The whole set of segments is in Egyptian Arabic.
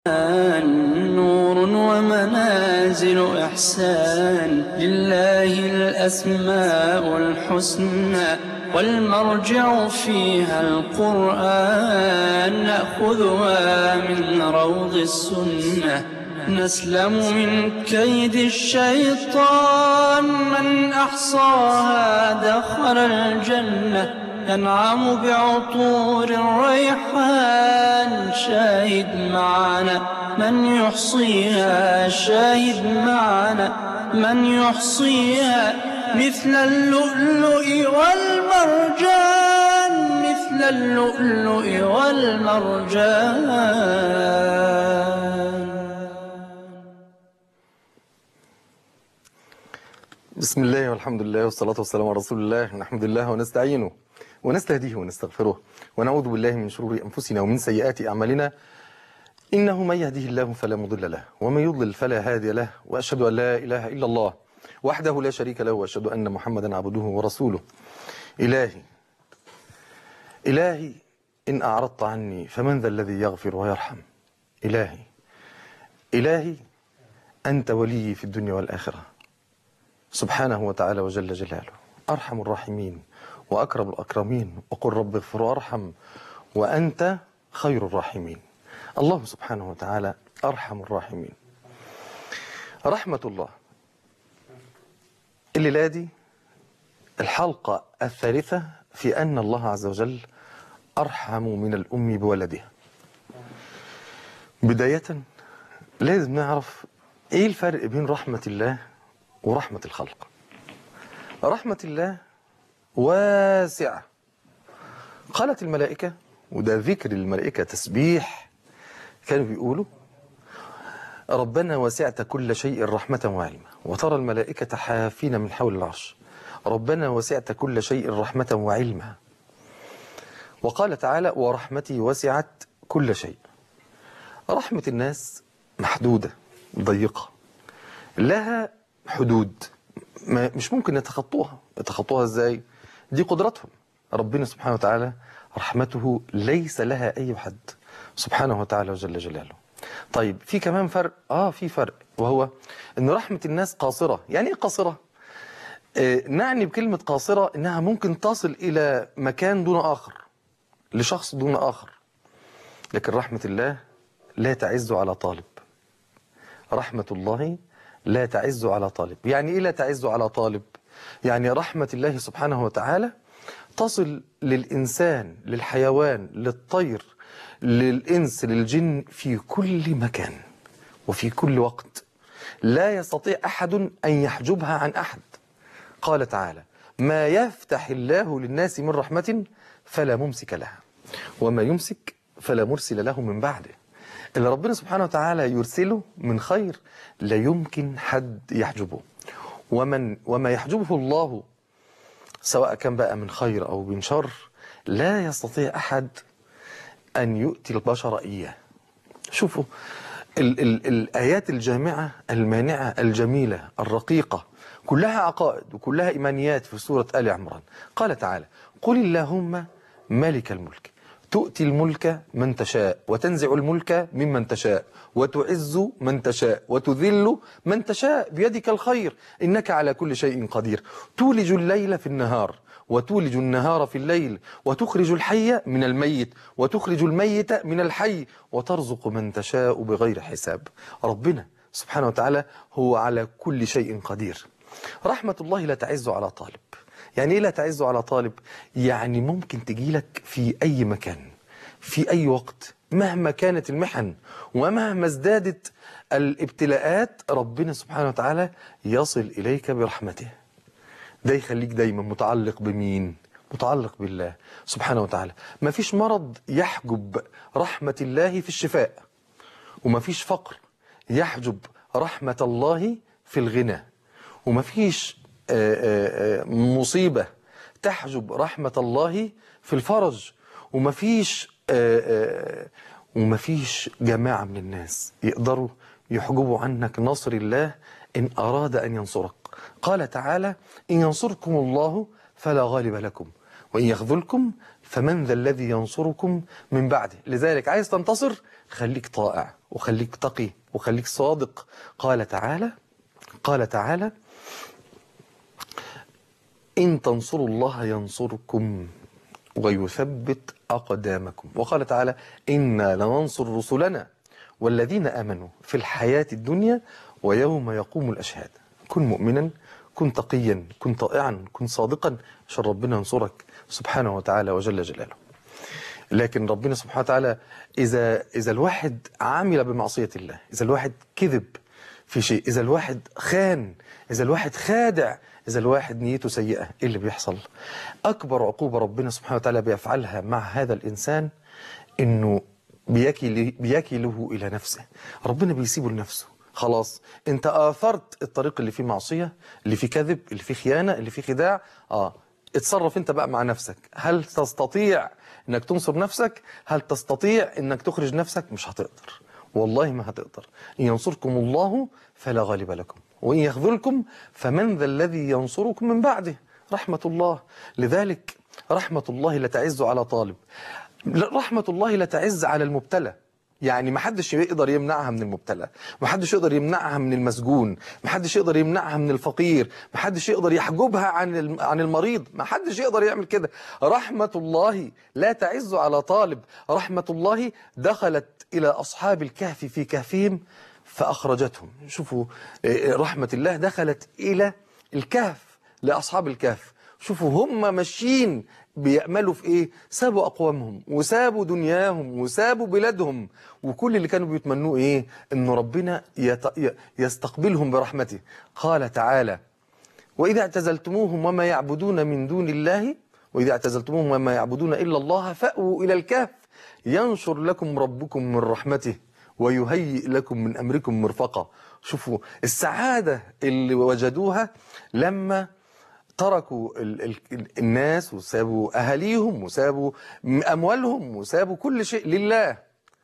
نور ومنازل إحسان لله الأسماء الحسنى والمرجع فيها القرآن نأخذها من روض السنة نسلم من كيد الشيطان من أحصاها دخل الجنة ينعم بعطور الريحان شاهد معنا من يحصيها شاهد معنا من يحصيها مثل اللؤلؤ والمرجان مثل اللؤلؤ والمرجان بسم الله والحمد لله والصلاة والسلام على رسول الله نحمد الله ونستعينه ونستهديه ونستغفره ونعوذ بالله من شرور أنفسنا ومن سيئات أعمالنا إنه من يهده الله فلا مضل له ومن يضلل فلا هادي له وأشهد أن لا إله إلا الله وحده لا شريك له وأشهد أن محمدا عبده ورسوله إلهي إلهي إن أعرضت عني فمن ذا الذي يغفر ويرحم إلهي إلهي أنت ولي في الدنيا والآخرة سبحانه وتعالى وجل جلاله أرحم الراحمين وأكرم الأكرمين وقل رب اغفر وارحم وأنت خير الراحمين الله سبحانه وتعالى أرحم الراحمين رحمة الله الليلة دي الحلقة الثالثة في أن الله عز وجل أرحم من الأم بولدها بداية لازم نعرف إيه الفرق بين رحمة الله ورحمة الخلق رحمة الله واسعة قالت الملائكة وده ذكر الملائكة تسبيح كانوا بيقولوا ربنا وسعت كل شيء رحمة وعلما وترى الملائكة حافين من حول العرش ربنا وسعت كل شيء رحمة وعلما وقال تعالى ورحمتي وسعت كل شيء رحمة الناس محدودة ضيقة لها حدود ما مش ممكن يتخطوها يتخطوها ازاي دي قدرتهم ربنا سبحانه وتعالى رحمته ليس لها اي حد سبحانه وتعالى وجل جلاله طيب في كمان فرق اه في فرق وهو ان رحمة الناس قاصرة يعني ايه قاصرة آه نعني بكلمة قاصرة انها ممكن تصل الى مكان دون اخر لشخص دون اخر لكن رحمة الله لا تعز على طالب رحمة الله لا تعز على طالب يعني إيه لا تعز على طالب يعني رحمة الله سبحانه وتعالى تصل للإنسان للحيوان للطير للإنس للجن في كل مكان وفي كل وقت لا يستطيع أحد أن يحجبها عن أحد قال تعالى ما يفتح الله للناس من رحمة فلا ممسك لها وما يمسك فلا مرسل له من بعده اللي ربنا سبحانه وتعالى يرسله من خير لا يمكن حد يحجبه ومن وما يحجبه الله سواء كان بقى من خير أو من شر لا يستطيع أحد أن يؤتي البشر إياه شوفوا ال ال الآيات الجامعة المانعة الجميلة الرقيقة كلها عقائد وكلها إيمانيات في سورة آل عمران قال تعالى قل اللهم مالك الملك تؤتي الملك من تشاء وتنزع الملك ممن تشاء وتعز من تشاء وتذل من تشاء بيدك الخير إنك على كل شيء قدير تولج الليل في النهار وتولج النهار في الليل وتخرج الحي من الميت وتخرج الميت من الحي وترزق من تشاء بغير حساب ربنا سبحانه وتعالى هو على كل شيء قدير رحمة الله لا تعز على طالب يعني ايه لا تعز على طالب يعني ممكن تجيلك في اي مكان في اي وقت مهما كانت المحن ومهما ازدادت الابتلاءات ربنا سبحانه وتعالى يصل اليك برحمته ده يخليك دايما متعلق بمين متعلق بالله سبحانه وتعالى ما فيش مرض يحجب رحمة الله في الشفاء وما فيش فقر يحجب رحمة الله في الغنى وما فيش مصيبة تحجب رحمة الله في الفرج ومفيش ومفيش جماعة من الناس يقدروا يحجبوا عنك نصر الله إن أراد أن ينصرك قال تعالى إن ينصركم الله فلا غالب لكم وإن يخذلكم فمن ذا الذي ينصركم من بعده لذلك عايز تنتصر خليك طائع وخليك تقي وخليك صادق قال تعالى قال تعالى إن تنصروا الله ينصركم ويثبت أقدامكم وقال تعالى إنا لننصر رسلنا والذين آمنوا في الحياة الدنيا ويوم يقوم الأشهاد كن مؤمنا كن تقيا كن طائعا كن صادقا عشان ربنا ينصرك سبحانه وتعالى وجل جلاله لكن ربنا سبحانه وتعالى إذا إذا الواحد عمل بمعصية الله إذا الواحد كذب في شيء إذا الواحد خان إذا الواحد خادع إذا الواحد نيته سيئة إيه اللي بيحصل أكبر عقوبة ربنا سبحانه وتعالى بيفعلها مع هذا الإنسان إنه بيكي بيكله إلى نفسه ربنا بيسيبه لنفسه خلاص انت آثرت الطريق اللي فيه معصية اللي فيه كذب اللي فيه خيانة اللي فيه خداع آه اتصرف انت بقى مع نفسك هل تستطيع انك تنصر نفسك هل تستطيع انك تخرج نفسك مش هتقدر والله ما هتقدر إن ينصركم الله فلا غالب لكم وإن يخذلكم فمن ذا الذي ينصركم من بعده رحمة الله لذلك رحمة الله لا تعز على طالب رحمة الله لا تعز على المبتلى يعني ما حدش يقدر يمنعها من المبتلى ما حدش يقدر يمنعها من المسجون ما حدش يقدر يمنعها من الفقير ما حدش يقدر يحجبها عن الم- عن المريض ما حدش يقدر يعمل كده رحمة الله لا تعز على طالب رحمة الله دخلت إلى أصحاب الكهف في كهفهم فأخرجتهم شوفوا إيه، رحمة الله دخلت إلى الكهف لأصحاب الكهف شوفوا هم ماشيين بيأملوا في ايه سابوا اقوامهم وسابوا دنياهم وسابوا بلادهم وكل اللي كانوا بيتمنوه ايه ان ربنا يت... ي- يستقبلهم برحمته قال تعالى وإذا اعتزلتموهم وما يعبدون من دون الله وإذا اعتزلتموهم وما يعبدون إلا الله فأووا إلى الكهف ينشر لكم ربكم من رحمته ويهيئ لكم من أمركم مرفقا شوفوا السعادة اللي وجدوها لما تركوا ال ال ال- الناس وسابوا أهاليهم وسابوا م- أموالهم وسابوا كل شيء لله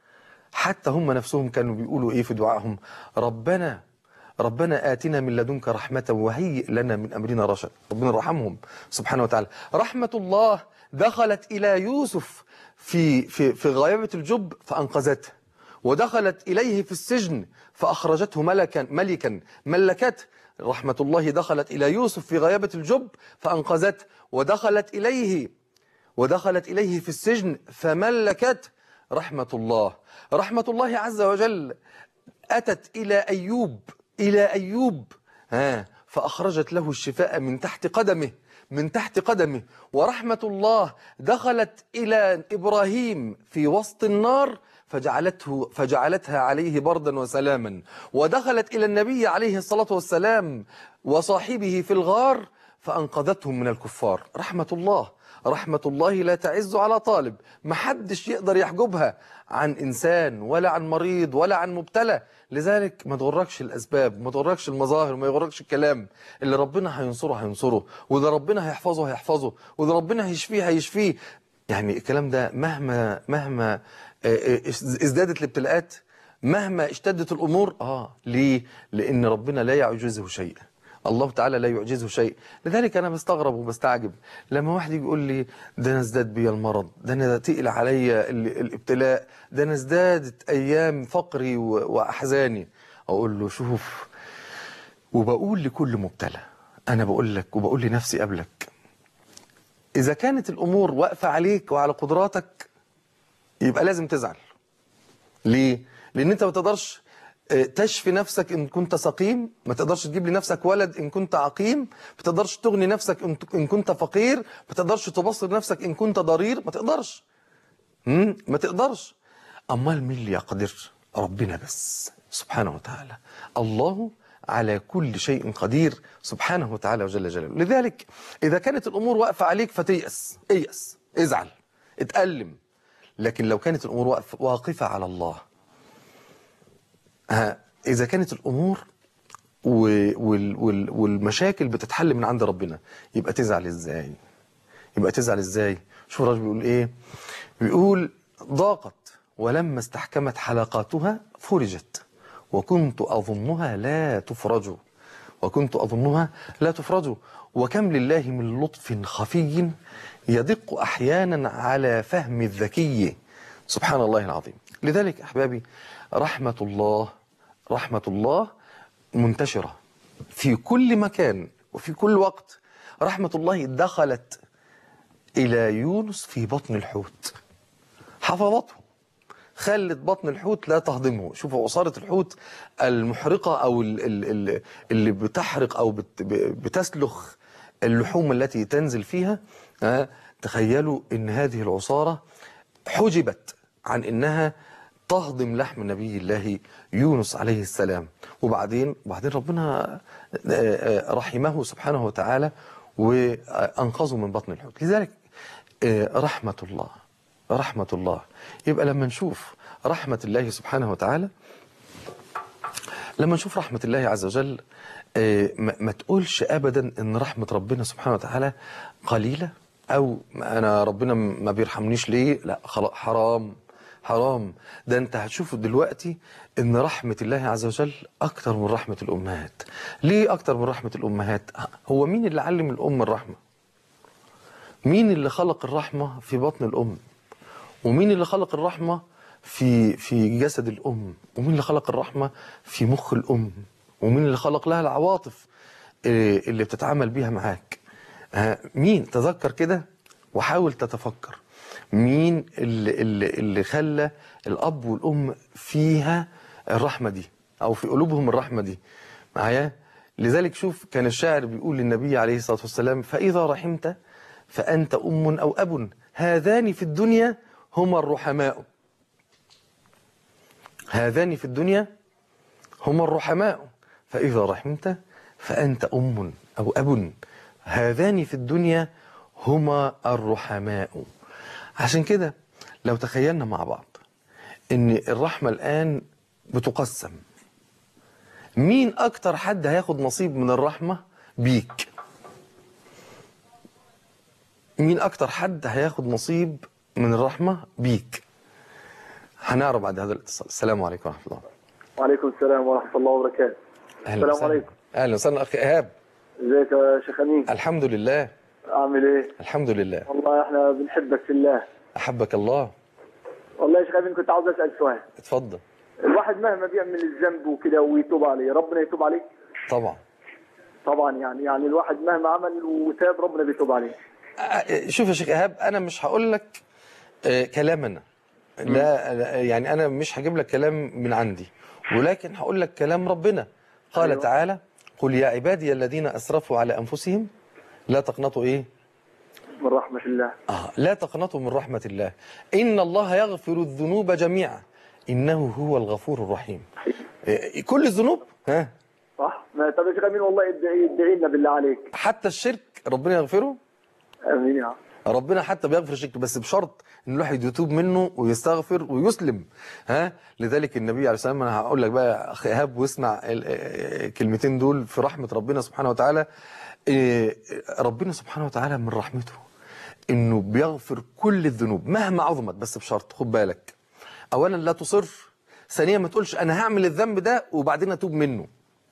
حتى هم نفسهم كانوا بيقولوا ايه في دعائهم ربنا ربنا آتنا من لدنك رحمة وهيئ لنا من أمرنا رشد ربنا رحمهم سبحانه وتعالى رحمة الله دخلت إلى يوسف في في في غيابة الجب فأنقذته ودخلت إليه في السجن فأخرجته ملكا ملكا ملكته رحمة الله دخلت إلى يوسف في غيابة الجب فأنقذته ودخلت إليه ودخلت إليه في السجن فملكت رحمة الله رحمة الله عز وجل أتت إلى أيوب إلى أيوب ها فأخرجت له الشفاء من تحت قدمه من تحت قدمه ورحمة الله دخلت إلى إبراهيم في وسط النار فجعلته فجعلتها عليه بردا وسلاما ودخلت إلى النبي عليه الصلاة والسلام وصاحبه في الغار فأنقذتهم من الكفار رحمة الله رحمة الله لا تعز على طالب محدش يقدر يحجبها عن إنسان ولا عن مريض ولا عن مبتلى لذلك ما تغركش الأسباب ما تغركش المظاهر ما يغركش الكلام اللي ربنا هينصره هينصره وإذا ربنا هيحفظه هيحفظه وإذا ربنا هيشفيه هيشفيه يعني الكلام ده مهما مهما آه، آه، ازدادت الابتلاءات مهما اشتدت الأمور آه ليه؟ لأن ربنا لا يعجزه شيء الله تعالى لا يعجزه شيء لذلك أنا بستغرب وبستعجب لما واحد يقول لي ده أنا ازداد بي المرض ده أنا تقل عليا ال- الابتلاء ده أنا ازدادت أيام فقري و- وأحزاني أقول له شوف وبقول لكل مبتلى أنا بقول لك وبقول لنفسي قبلك إذا كانت الأمور واقفة عليك وعلى قدراتك يبقى لازم تزعل ليه؟ لأن أنت ما تقدرش آه، تشفي نفسك إن كنت سقيم ما تقدرش تجيب لنفسك ولد إن كنت عقيم ما تقدرش تغني نفسك إن- إن كنت فقير ما تقدرش تبصر نفسك إن كنت ضرير ما تقدرش مم؟ ما تقدرش أمال مين اللي يقدر ربنا بس سبحانه وتعالى الله على كل شيء قدير سبحانه وتعالى وجل جلاله لذلك إذا كانت الأمور واقفة عليك فتيأس ايأس ازعل اتألم لكن لو كانت الأمور واقف- واقفة على الله ها إذا كانت الأمور و- وال- وال- والمشاكل بتتحل من عند ربنا يبقى تزعل ازاي يبقى تزعل ازاي شوف الراجل بيقول ايه بيقول ضاقت ولما استحكمت حلقاتها فرجت وكنت أظنها لا تفرج وكنت أظنها لا تفرج وكم لله من لطف خفي يدق أحيانا على فهم الذكي سبحان الله العظيم لذلك أحبابي رحمة الله رحمة الله منتشرة في كل مكان وفي كل وقت رحمة الله دخلت إلى يونس في بطن الحوت حفظته خلت بطن الحوت لا تهضمه شوفوا عصارة الحوت المحرقة أو ال- ال- ال- اللي بتحرق أو بت- بتسلخ اللحوم التي تنزل فيها آه، تخيلوا ان هذه العصارة حجبت عن انها تهضم لحم نبي الله يونس عليه السلام وبعدين وبعدين ربنا آه، آه، رحمه سبحانه وتعالى وانقذه من بطن الحوت لذلك آه، رحمة الله رحمة الله يبقى لما نشوف رحمة الله سبحانه وتعالى لما نشوف رحمة الله عز وجل آه، ما ما تقولش أبدا إن رحمة ربنا سبحانه وتعالى قليلة أو أنا ربنا ما بيرحمنيش ليه لا خلاص حرام حرام ده أنت هتشوف دلوقتي إن رحمة الله عز وجل أكتر من رحمة الأمهات ليه أكتر من رحمة الأمهات هو مين اللي علم الأم الرحمة مين اللي خلق الرحمة في بطن الأم ومين اللي خلق الرحمة في في جسد الأم ومين اللي خلق الرحمة في مخ الأم ومين اللي خلق لها العواطف آه، اللي بتتعامل بيها معاك آه، مين تذكر كده وحاول تتفكر مين اللي, اللي, اللي خلى الأب والأم فيها الرحمة دي أو في قلوبهم الرحمة دي معايا لذلك شوف كان الشاعر بيقول للنبي عليه الصلاة والسلام فإذا رحمت فأنت أم أو أب هذان في الدنيا هما الرحماء هذان في الدنيا هما الرحماء فإذا رحمت فأنت أم أو أب هذان في الدنيا هما الرحماء عشان كده لو تخيلنا مع بعض ان الرحمة الآن بتقسم مين أكتر حد هياخد نصيب من الرحمة بيك مين أكتر حد هياخد نصيب من الرحمة بيك هنعرف بعد هذا الاتصال السلام عليكم ورحمة الله وعليكم السلام ورحمة الله وبركاته أهلا السلام وسهلا. عليكم. أهلا وسهلا أخي إيهاب ازيك يا شيخ امين الحمد لله عامل ايه الحمد لله والله احنا بنحبك في الله أحبك الله والله يا شيخ امين كنت عاوز اسال سؤال اتفضل الواحد مهما بيعمل الذنب وكده ويتوب عليه ربنا يتوب عليه طبعا طبعا يعني يعني الواحد مهما عمل وتاب ربنا بيتوب عليه آه، شوف يا شيخ إيهاب أنا مش هقول لك آه، كلام أنا لا لا، يعني أنا مش هجيب لك كلام من عندي ولكن هقول لك كلام ربنا قال أيوة. تعالى قل يا عبادي الذين أسرفوا على أنفسهم لا تقنطوا إيه من رحمة الله آه لا تقنطوا من رحمة الله إن الله يغفر الذنوب جميعا إنه هو الغفور الرحيم إيه، كل الذنوب ها صح ما طب يا شيخ امين والله ادعي ادعي لنا بالله عليك حتى الشرك ربنا يغفره امين يا عم. ربنا حتى بيغفر الشرك بس بشرط ان الواحد يتوب منه ويستغفر ويسلم ها لذلك النبي عليه الصلاه والسلام انا هقول لك بقى يا اخي ايهاب واسمع ال- آه، الكلمتين دول في رحمه ربنا سبحانه وتعالى إيه، ربنا سبحانه وتعالى من رحمته انه بيغفر كل الذنوب مهما عظمت بس بشرط خد بالك اولا لا تصر ثانيا ما تقولش انا هعمل الذنب ده وبعدين اتوب منه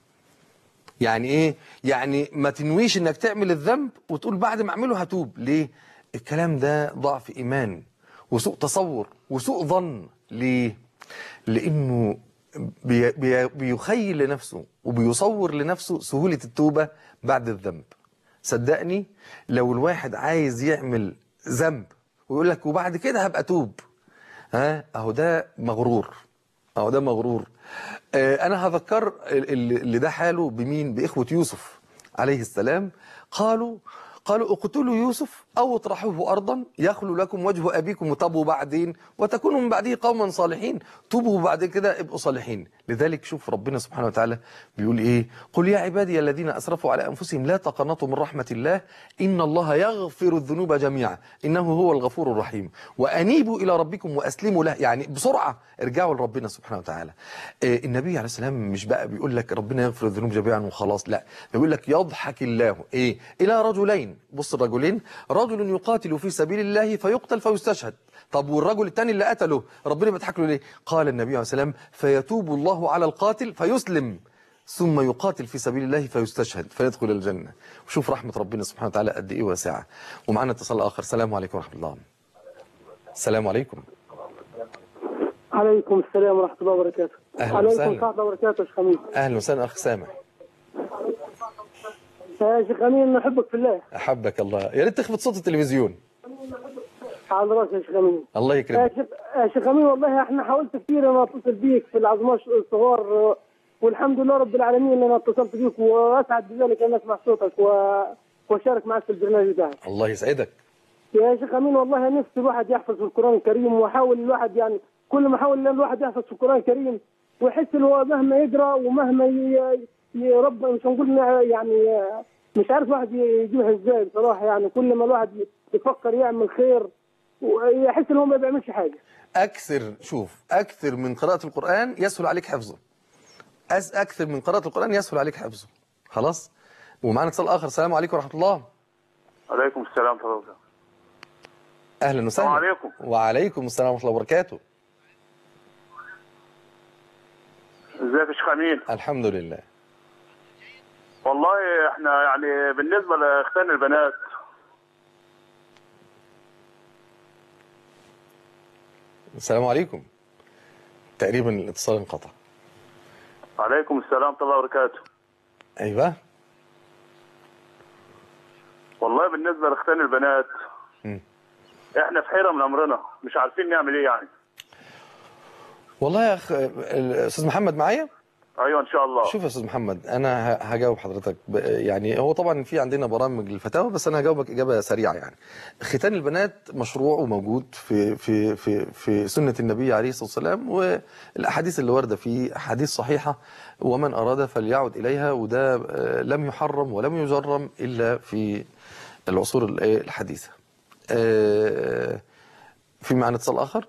يعني ايه يعني ما تنويش انك تعمل الذنب وتقول بعد ما اعمله هتوب ليه الكلام ده ضعف ايمان وسوء تصور وسوء ظن ليه لانه بي بي بيخيل لنفسه وبيصور لنفسه سهولة التوبة بعد الذنب صدقني لو الواحد عايز يعمل ذنب ويقول لك وبعد كده هبقى توب ها اهو ده مغرور اهو ده مغرور آه، انا هذكر اللي اللي ده حاله بمين باخوه يوسف عليه السلام قالوا قالوا اقتلوا يوسف او اطرحوه ارضا يخلو لكم وجه ابيكم وتبوا بعدين وتكونوا من بعده قوما صالحين توبوا بعد كده ابقوا صالحين لذلك شوف ربنا سبحانه وتعالى بيقول ايه قل يا عبادي الذين اسرفوا على انفسهم لا تقنطوا من رحمه الله ان الله يغفر الذنوب جميعا انه هو الغفور الرحيم وانيبوا الى ربكم واسلموا له يعني بسرعه ارجعوا لربنا سبحانه وتعالى آه، النبي عليه السلام مش بقى بيقول لك ربنا يغفر الذنوب جميعا وخلاص لا بيقول لك يضحك الله ايه الى رجلين بص الرجلين رجل يقاتل في سبيل الله فيقتل فيستشهد طب والرجل الثاني اللي قتله ربنا بيضحك له ليه قال النبي عليه السلام فيتوب الله على القاتل فيسلم ثم يقاتل في سبيل الله فيستشهد فيدخل الجنة وشوف رحمة ربنا سبحانه وتعالى قد إيه واسعة ومعنا اتصال آخر السلام عليكم ورحمة الله السلام عليكم عليكم السلام ورحمة الله وبركاته أهلا عليكم وسهلا. ورحمة الله وبركاته يا شيخ أمين اهلا وسهلا اخ سامح يا شيخ أمين نحبك في الله احبك الله يا ريت تخفض صوت التلفزيون على راسي يا شيخ أمين الله يا يكرمك شيخ يا شيخ أمين والله احنا حاولت كثير أنا أتصل بيك في العظماء الصغار آه، والحمد لله رب العالمين إن أنا اتصلت بيك وأسعد بذلك أن أسمع صوتك و... وأشارك معك في البرنامج بتاعك الله يسعدك يا شيخ امين والله نفسي الواحد يحفظ في القران الكريم واحاول الواحد يعني كل ما احاول ان الواحد يحفظ في القران الكريم ويحس ان هو مهما يقرا ومهما ي- ي- رب مش هنقول إن يعني مش عارف الواحد يجيبها ازاي بصراحه يعني كل ما الواحد يفكر يعمل خير ويحس ان هو ما بيعملش حاجه اكثر شوف اكثر من قراءه القران يسهل عليك حفظه أس اكثر من قراءه القران يسهل عليك حفظه خلاص ومعانا اتصال اخر السلام عليكم ورحمه الله عليكم السلام ورحمة الله اهلا وسهلا السلام عليكم. وعليكم السلام ورحمه الله وبركاته ازيك يا شيخ امين الحمد لله والله احنا يعني بالنسبة لاختان البنات السلام عليكم تقريبا الاتصال انقطع عليكم السلام ورحمة الله وبركاته ايوه والله بالنسبة لاختان البنات مم. احنا في حيرة من امرنا مش عارفين نعمل ايه يعني والله يا اخ الاستاذ محمد معايا ايوه ان شاء الله شوف يا استاذ محمد انا ه- هجاوب حضرتك ب- يعني هو طبعا في عندنا برامج للفتاوى بس انا هجاوبك اجابه سريعه يعني ختان البنات مشروع وموجود في في في في سنه النبي عليه الصلاه والسلام والاحاديث اللي وارده فيه احاديث صحيحه ومن اراد فليعد اليها وده آه، لم يحرم ولم يجرم الا في العصور ال- آه، الحديثه آه، في معنا اتصال اخر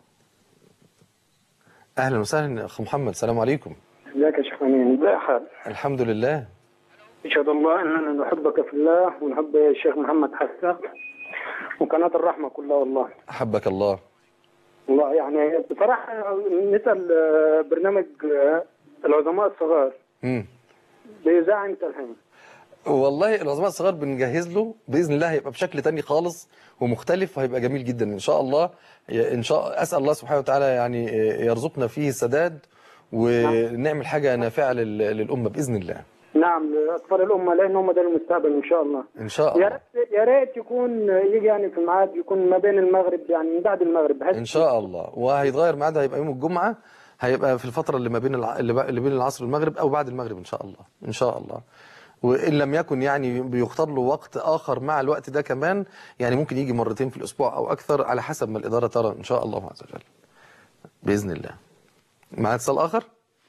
اهلا وسهلا اخ محمد السلام عليكم ازيك يا شيخ امين ازي حال الحمد لله اشهد الله اننا نحبك في الله ونحب الشيخ محمد حسان وقناه الرحمه كلها والله أحبك الله والله يعني بصراحه نسال آه، برنامج آه، العظماء الصغار مم. بيذاع انت الحين والله العظماء الصغار بنجهز له بإذن الله هيبقى بشكل تاني خالص ومختلف وهيبقى جميل جدا إن شاء الله إن شاء أسأل الله سبحانه وتعالى يعني يرزقنا فيه السداد ونعمل حاجة نافعة لل- للأمة بإذن الله نعم لاطفال الامه لان هم ده المستقبل ان شاء الله إن شاء يا الله ريت يا ريت يكون يجي يعني في ميعاد يكون ما بين المغرب يعني من بعد المغرب بحيث إن شاء الله وهيتغير ميعادها هيبقى يوم الجمعة هيبقى في الفترة اللي ما بين الع... اللي بق- اللي بين العصر والمغرب أو بعد المغرب إن شاء الله إن شاء الله وإن لم يكن يعني بيختار له وقت آخر مع الوقت ده كمان يعني ممكن يجي مرتين في الأسبوع أو أكثر على حسب ما الإدارة ترى إن شاء الله عز وجل بإذن الله مع اتصال آخر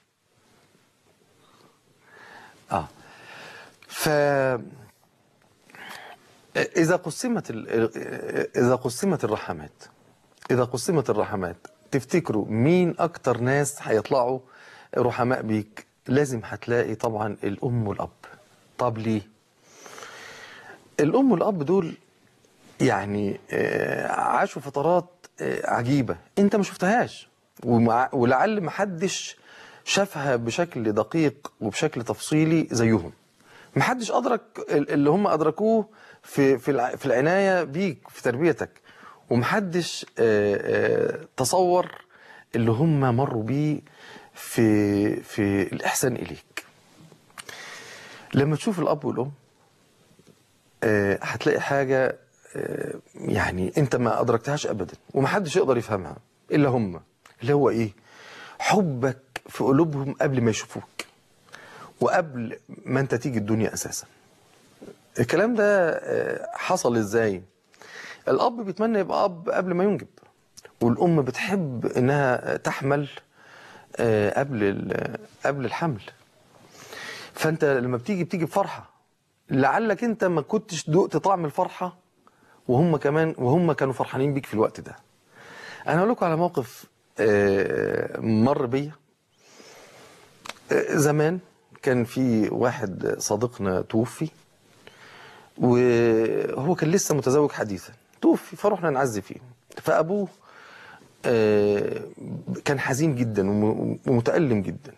آه ف إذا قسمت ال... إذا قسمت الرحمات إذا قسمت الرحمات تفتكروا مين أكتر ناس هيطلعوا رحماء بيك لازم هتلاقي طبعا الأم والأب طب ليه الأم والأب دول يعني آه، عاشوا فترات آه، عجيبة أنت ما شفتهاش ومع ولعل ما حدش شافها بشكل دقيق وبشكل تفصيلي زيهم محدش أدرك ال- اللي هم أدركوه في في الع- في العناية بيك في تربيتك ومحدش آه، آه، تصور اللي هم مروا بيه في في الإحسان إليك لما تشوف الأب والأم آه، هتلاقي حاجة آه، يعني انت ما ادركتهاش ابدا ومحدش يقدر يفهمها الا هم اللي هو ايه حبك في قلوبهم قبل ما يشوفوك وقبل ما انت تيجي الدنيا اساسا الكلام ده آه، حصل ازاي الاب بيتمنى يبقى اب قبل ما ينجب والام بتحب انها تحمل آه، قبل ال- قبل الحمل فانت لما بتيجي بتيجي بفرحه لعلك انت ما كنتش دقت طعم الفرحه وهم كمان وهم كانوا فرحانين بيك في الوقت ده انا هقول لكم على موقف آه، مر بيا آه، زمان كان في واحد صديقنا توفي وهو كان لسه متزوج حديثا توفي فرحنا نعزي فيه فابوه آه، كان حزين جدا وم- ومتألم جدا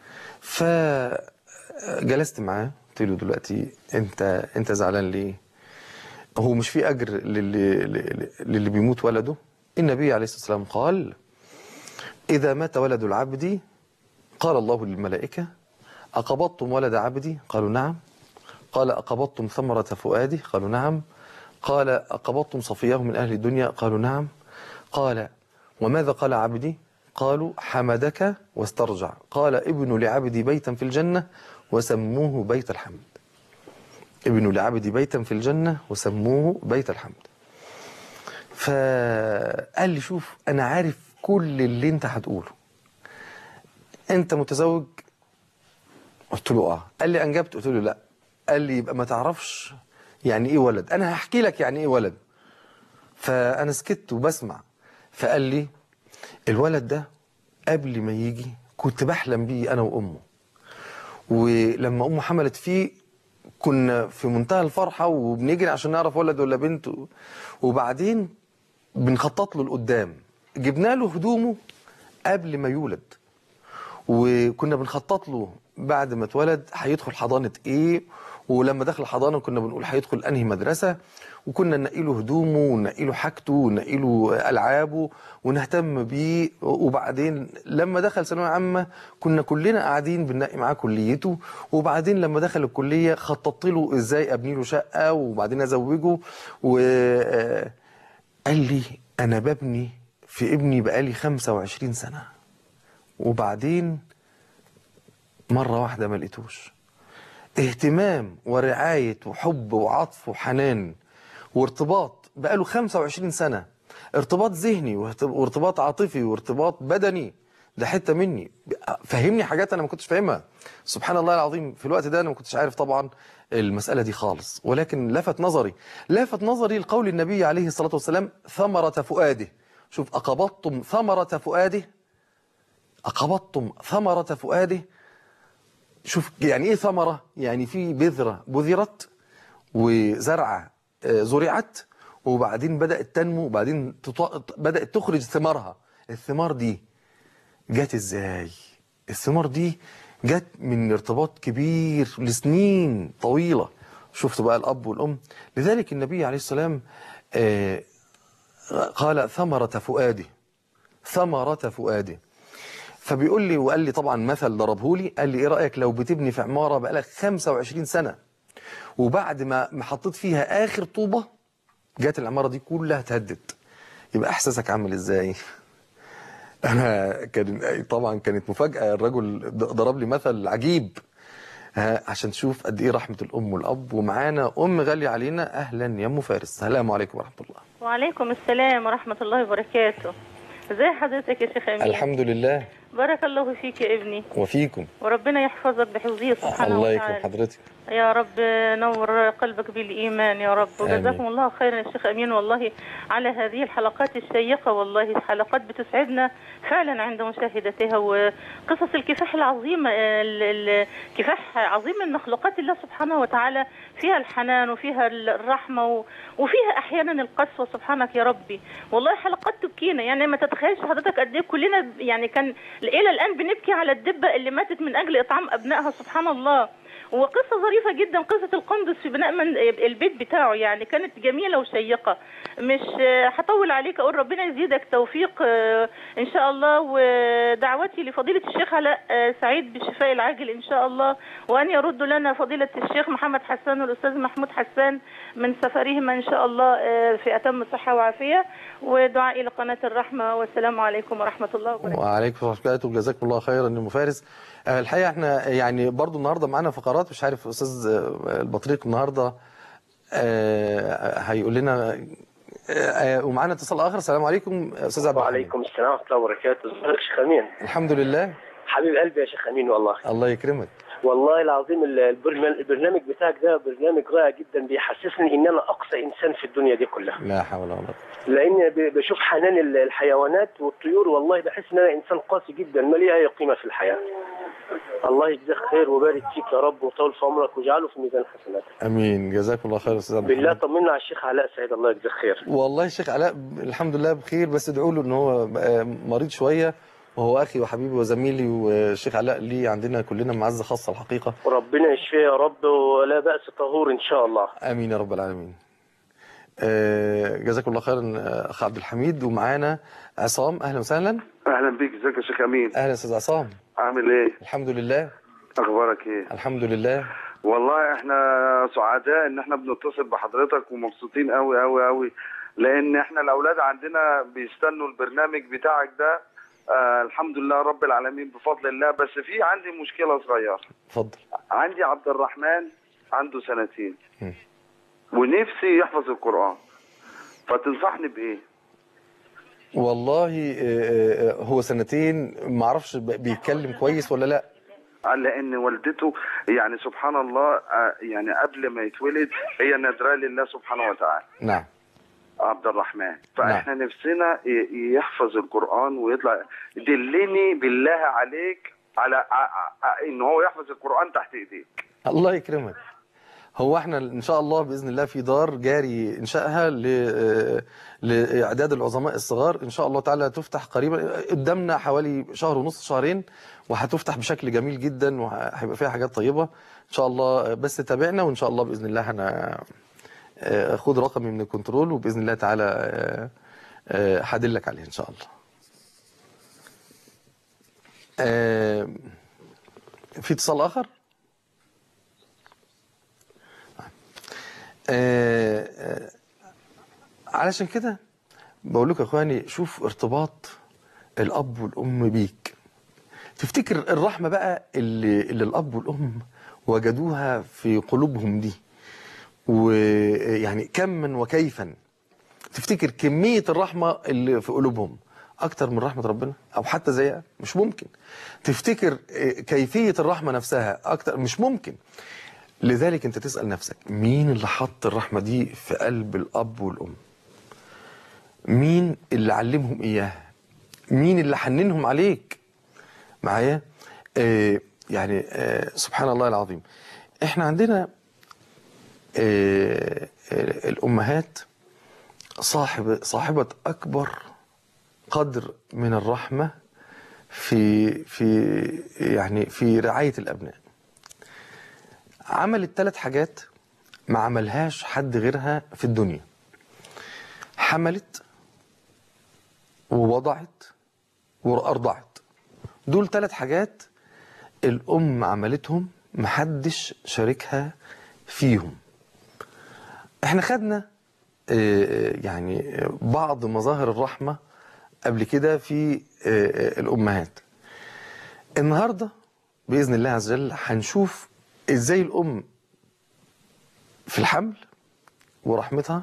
فجلست معاه قلت له دلوقتي انت انت زعلان ليه هو مش في اجر للي, للي بيموت ولده النبي عليه الصلاه والسلام قال إذا مات ولد العبد قال الله للملائكة أقبضتم ولد عبدي قالوا نعم قال أقبضتم ثمرة فؤادي قالوا نعم قال أقبضتم صفيه من أهل الدنيا قالوا نعم قال وماذا قال عبدي قالوا حمدك واسترجع قال ابن لعبدي بيتا في الجنة وسموه بيت الحمد ابن لعبدي بيتا في الجنة وسموه بيت الحمد فقال لي شوف أنا عارف كل اللي أنت هتقوله أنت متزوج قلت له اه قال لي انجبت قلت له لا قال لي يبقى ما تعرفش يعني ايه ولد انا هحكي لك يعني ايه ولد فانا سكت وبسمع فقال لي الولد ده قبل ما يجي كنت بحلم بيه انا وامه ولما امه حملت فيه كنا في منتهى الفرحه وبنجري عشان نعرف ولد ولا بنت وبعدين بنخطط له لقدام جبنا له هدومه قبل ما يولد وكنا بنخطط له بعد ما اتولد هيدخل حضانة ايه ولما دخل الحضانة كنا بنقول هيدخل انهي مدرسة وكنا ننقي له هدومه وننقي له حاجته وننقي له العابه ونهتم بيه وبعدين لما دخل ثانوية عامة كنا كلنا قاعدين بننقي معاه كليته وبعدين لما دخل الكلية خططت له ازاي ابني له شقة وبعدين ازوجه وقال لي انا ببني في ابني بقالي 25 سنة وبعدين مرة واحدة ما لقيتوش اهتمام ورعاية وحب وعطف وحنان وارتباط بقاله 25 سنة ارتباط ذهني وارت- وارتباط عاطفي وارتباط بدني ده حتة مني فهمني حاجات انا ما كنتش فاهمها سبحان الله العظيم في الوقت ده انا ما كنتش عارف طبعا المسألة دي خالص ولكن لفت نظري لفت نظري لقول النبي عليه الصلاة والسلام ثمرة فؤاده شوف أقبضتم ثمرة فؤاده أقبضتم ثمرة فؤاده شوف يعني ايه ثمرة يعني في بذرة بذرت وزرعة آه، زرعت وبعدين بدأت تنمو وبعدين تط- بدأت تخرج ثمارها الثمار دي جت ازاي الثمار دي جت من ارتباط كبير لسنين طويلة شفت بقى الأب والأم لذلك النبي عليه السلام آه، قال ثمرة فؤاده ثمرة فؤاده فبيقول لي وقال لي طبعا مثل ضربه لي قال لي ايه رايك لو بتبني في عماره بقالك 25 سنه وبعد ما ما حطيت فيها اخر طوبه جت العماره دي كلها اتهدت يبقى احساسك عامل ازاي انا كان طبعا كانت مفاجاه الرجل ض- ضرب لي مثل عجيب ها، عشان تشوف قد ايه رحمه الام والاب ومعانا ام غاليه علينا اهلا يا ام فارس السلام عليكم ورحمه الله وعليكم السلام ورحمة الله وبركاته ازي حضرتك يا شيخ أمين الحمد لله بارك الله فيك يا ابني وفيكم وربنا يحفظك بحفظه سبحانه الله يكرم وتعالى حضرتك يا رب نور قلبك بالإيمان يا رب آمين. وجزاكم الله خيرا يا شيخ أمين والله على هذه الحلقات الشيقة والله حلقات بتسعدنا فعلا عند مشاهدتها وقصص الكفاح العظيمة ال- ال- كفاح عظيم من مخلوقات الله سبحانه وتعالى فيها الحنان وفيها الرحمة و- وفيها أحيانا القسوة سبحانك يا ربي والله حلقات تبكينا يعني ما تتخيلش حضرتك قد إيه كلنا يعني كان إلى الآن بنبكي على الدبة اللي ماتت من أجل إطعام أبنائها سبحان الله وقصة ظريفة جدا قصة القندس في بناء من البيت بتاعه يعني كانت جميلة وشيقة مش آه، هطول عليك أقول ربنا يزيدك توفيق آه، إن شاء الله ودعوتي لفضيلة الشيخ علاء آه، سعيد بالشفاء العاجل إن شاء الله وأن يرد لنا فضيلة الشيخ محمد حسان والأستاذ محمود حسان من سفرهما إن شاء الله آه، في أتم صحة وعافية ودعائي لقناة الرحمة والسلام عليكم ورحمة الله وبركاته وعليكم ورحمه الله وبركاته جزاكم الله خيرا يا ام فارس آه، الحقيقه احنا يعني برضو النهارده معانا فقرات مش عارف استاذ آه، البطريق النهارده آه، هيقول لنا آه، آه، ومعانا اتصال اخر السلام عليكم استاذ عبد الحميد وعليكم السلام ورحمة الله وبركاته ازيك شيخ أمين الحمد لله حبيب قلبي يا شيخ أمين والله الله يكرمك والله العظيم البرنامج, البرنامج بتاعك ده برنامج رائع جدا بيحسسني إن أنا أقصى إنسان في الدنيا دي كلها لا حول ولا قوه لأن ب- بشوف حنان ال- الحيوانات والطيور والله بحس إن أنا إنسان قاسي جدا ما لي أي قيمة في الحياة الله يجزاك خير ويبارك فيك يا رب وطول في عمرك واجعله في ميزان حسناتك امين جزاكم الله خير استاذ عبد بالله الحميد طمنا على الشيخ علاء سعيد الله يجزاك خير والله الشيخ علاء الحمد لله بخير بس ادعوا له ان هو بقى مريض شويه وهو اخي وحبيبي وزميلي والشيخ علاء ليه عندنا كلنا معزه خاصه الحقيقه وربنا يشفيه يا رب ولا بأس طهور إن شاء الله امين يا رب العالمين آه، جزاكم الله خيرا آه، اخ عبد الحميد ومعانا عصام اهلا وسهلا اهلا بيك ازيك يا شيخ امين اهلا استاذ عصام عامل ايه الحمد لله اخبارك ايه الحمد لله والله احنا سعداء ان احنا بنتصل بحضرتك ومبسوطين قوي قوي قوي لان احنا الاولاد عندنا بيستنوا البرنامج بتاعك ده آه الحمد لله رب العالمين بفضل الله بس في عندي مشكله صغيره اتفضل عندي عبد الرحمن عنده سنتين مم. ونفسي يحفظ القران فتنصحني بايه والله آه، آه، هو سنتين ما اعرفش ب- بيتكلم كويس ولا لا قال لان والدته يعني سبحان الله آه، يعني قبل ما يتولد هي نادره لله سبحانه وتعالى نعم عبد الرحمن فاحنا نفسنا ي- يحفظ القران ويطلع دلني بالله عليك على ع- ع- ان هو يحفظ القران تحت ايديك الله يكرمك هو احنا ان شاء الله باذن الله في دار جاري انشائها ل آه، لاعداد العظماء الصغار ان شاء الله تعالى تفتح قريبا قدامنا حوالي شهر ونص شهرين وهتفتح بشكل جميل جدا وهيبقى فيها حاجات طيبه ان شاء الله بس تابعنا وان شاء الله باذن الله هن آه، خد رقمي من الكنترول وباذن الله تعالى آه، آه، هدلك عليه ان شاء الله آه، في اتصال اخر آه، آه، علشان كده بقول لكم يا اخواني شوف ارتباط الاب والام بيك تفتكر الرحمه بقى اللي, اللي الاب والام وجدوها في قلوبهم دي ويعني كما وكيفا تفتكر كميه الرحمه اللي في قلوبهم اكتر من رحمه ربنا او حتى زيها مش ممكن تفتكر آه، كيفيه الرحمه نفسها اكتر مش ممكن لذلك انت تسأل نفسك مين اللي حط الرحمة دي في قلب الأب والأم مين اللي علمهم إياها مين اللي حننهم عليك معايا آه يعني آه سبحان الله العظيم احنا عندنا آه آه الأمهات صاحب صاحبة أكبر قدر من الرحمة في في يعني في رعاية الأبناء عملت ثلاث حاجات ما عملهاش حد غيرها في الدنيا حملت ووضعت وأرضعت دول ثلاث حاجات الأم عملتهم محدش شاركها فيهم احنا خدنا آه، يعني بعض مظاهر الرحمة قبل كده في آه، آه، الأمهات النهاردة بإذن الله عز وجل هنشوف إزاي الأم في الحمل ورحمتها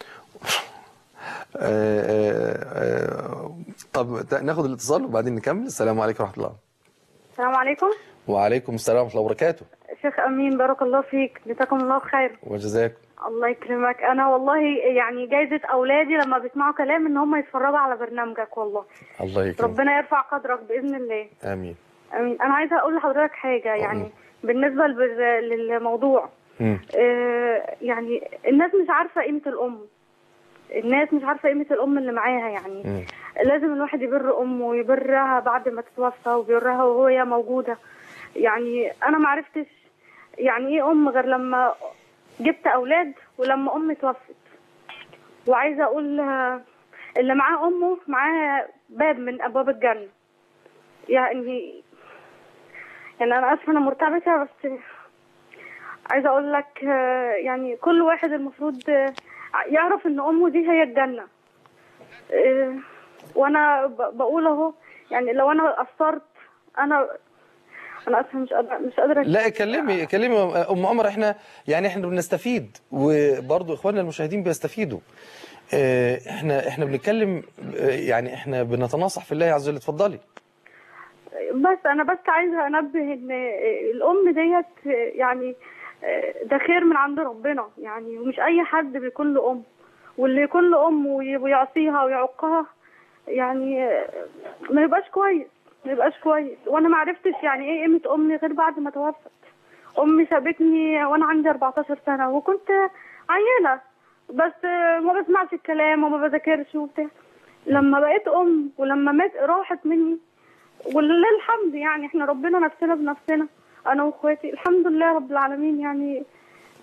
آه، آه، آه، طب ناخد الاتصال وبعدين نكمل السلام عليكم ورحمة الله السلام عليكم وعليكم السلام ورحمة الله وبركاته شيخ امين بارك الله فيك جزاكم الله خير وجزاكم الله يكرمك انا والله يعني جايزه اولادي لما بيسمعوا كلام ان هم يتفرجوا على برنامجك والله الله يكرمك ربنا يرفع قدرك باذن الله آمين امين انا عايزه اقول لحضرتك حاجه يعني بالنسبه للبر- للموضوع مم. آه، يعني الناس مش عارفه قيمه الام الناس مش عارفه قيمه الام اللي معاها يعني مم. لازم الواحد يبر امه ويبرها بعد ما تتوفى وبيبرها وهي موجوده يعني انا ما عرفتش يعني ايه ام غير لما جبت اولاد ولما امي توفت وعايزه اقول آه، اللي معاه امه معاه باب من ابواب الجنه يعني يعني انا اسفه انا مرتبكه بس عايزه اقول لك آه، يعني كل واحد المفروض آه، يعرف ان امه دي هي الجنه آه، وانا ب- بقول اهو يعني لو انا قصرت انا انا اسفه مش قادره مش قادره لا كلمي كلمي ام عمر احنا يعني احنا بنستفيد وبرضه اخواننا المشاهدين بيستفيدوا اه، احنا احنا بنتكلم اه، يعني احنا بنتناصح في الله عز وجل اتفضلي بس انا بس عايزه انبه ان الام ديت يعني ده خير من عند ربنا يعني ومش اي حد بيكون له ام واللي يكون له ام وي- ويعصيها ويعقها يعني ما يبقاش كويس ما يبقاش كويس وانا ما عرفتش يعني ايه قيمه امي غير بعد ما توفت امي سابتني وانا عندي 14 سنه وكنت عيله بس ما بسمعش الكلام وما بذاكرش وبتاع لما بقيت ام ولما مات راحت مني ولله الحمد يعني احنا ربنا نفسنا بنفسنا انا واخواتي الحمد لله رب العالمين يعني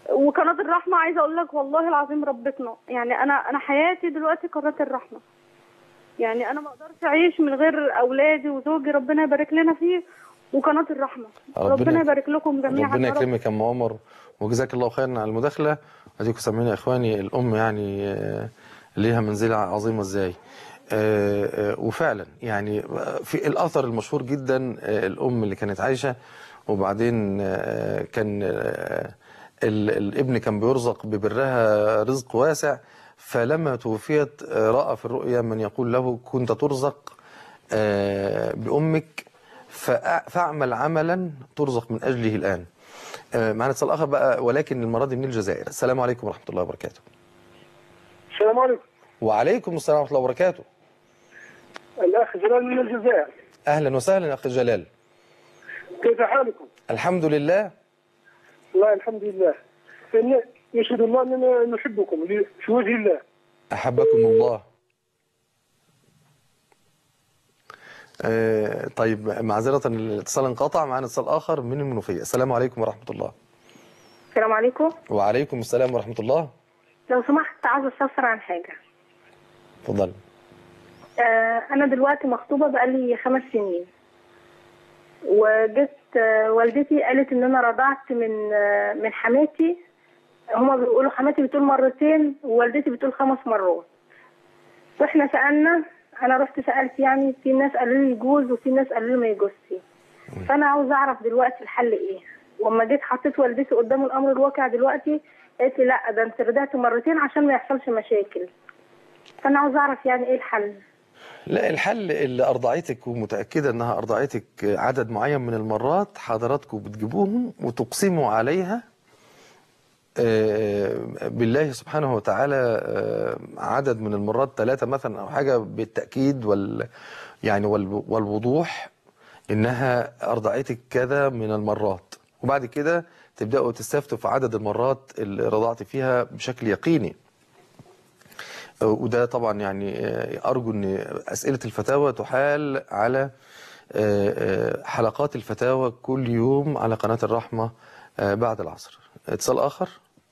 وقناه الرحمه عايزه اقول لك والله العظيم ربتنا يعني انا انا حياتي دلوقتي قناه الرحمه يعني انا ما اقدرش اعيش من غير اولادي وزوجي ربنا يبارك لنا فيه وقناه الرحمه ربنا- ربنا يبارك لكم جميعا ربنا يا رب. يكرمك يا ام عمر وجزاك الله خيرا على المداخله اديكم سامعين يا اخواني الام يعني آه، ليها منزله عظيمه ازاي آه، آه، وفعلا يعني في الاثر المشهور جدا آه، الام اللي كانت عايشه وبعدين آه، كان آه، ال- الابن كان بيرزق ببرها رزق واسع فلما توفيت آه، راى في الرؤيا من يقول له كنت ترزق آه، بامك فأ- فاعمل عملا ترزق من اجله الان آه، معنا اتصال اخر بقى ولكن المره دي من الجزائر السلام عليكم ورحمه الله وبركاته السلام عليكم وعليكم السلام ورحمه الله وبركاته الاخ جلال من الجزائر اهلا وسهلا اخي جلال كيف حالكم؟ الحمد لله والله الحمد لله إن يشهد الله اننا نحبكم ل- في وجه الله احبكم الله آه، طيب معذرة الاتصال انقطع معنا اتصال آخر من المنوفية السلام عليكم ورحمة الله السلام عليكم وعليكم السلام ورحمة الله لو سمحت عاوز استفسر عن حاجة تفضل آه أنا دلوقتي مخطوبة بقالي خمس سنين وجت آه والدتي قالت إن أنا رضعت من آه من حماتي هما بيقولوا حماتي بتقول مرتين ووالدتي بتقول خمس مرات واحنا سألنا أنا رحت سألت يعني في ناس قالوا لي يجوز وفي ناس قالوا لي ما يجوزش فأنا عاوز أعرف دلوقتي الحل إيه وأما جيت حطيت والدتي قدام الأمر الواقع دلوقتي قالت لي لا ده أنت رضعت مرتين عشان ما يحصلش مشاكل فأنا عاوز أعرف يعني إيه الحل لا الحل اللي أرضعتك ومتأكدة أنها أرضعتك عدد معين من المرات حضراتكم بتجيبوهم وتقسموا عليها آه، بالله سبحانه وتعالى آه، عدد من المرات ثلاثة مثلا أو حاجة بالتأكيد وال يعني وال- والوضوح إنها أرضعتك كذا من المرات وبعد كده تبدأوا تستفتوا في عدد المرات اللي رضعت فيها بشكل يقيني وده طبعا يعني آه، أرجو أن أسئلة الفتاوى تحال على آه، آه، حلقات الفتاوى كل يوم على قناة الرحمة آه، بعد العصر اتصال آخر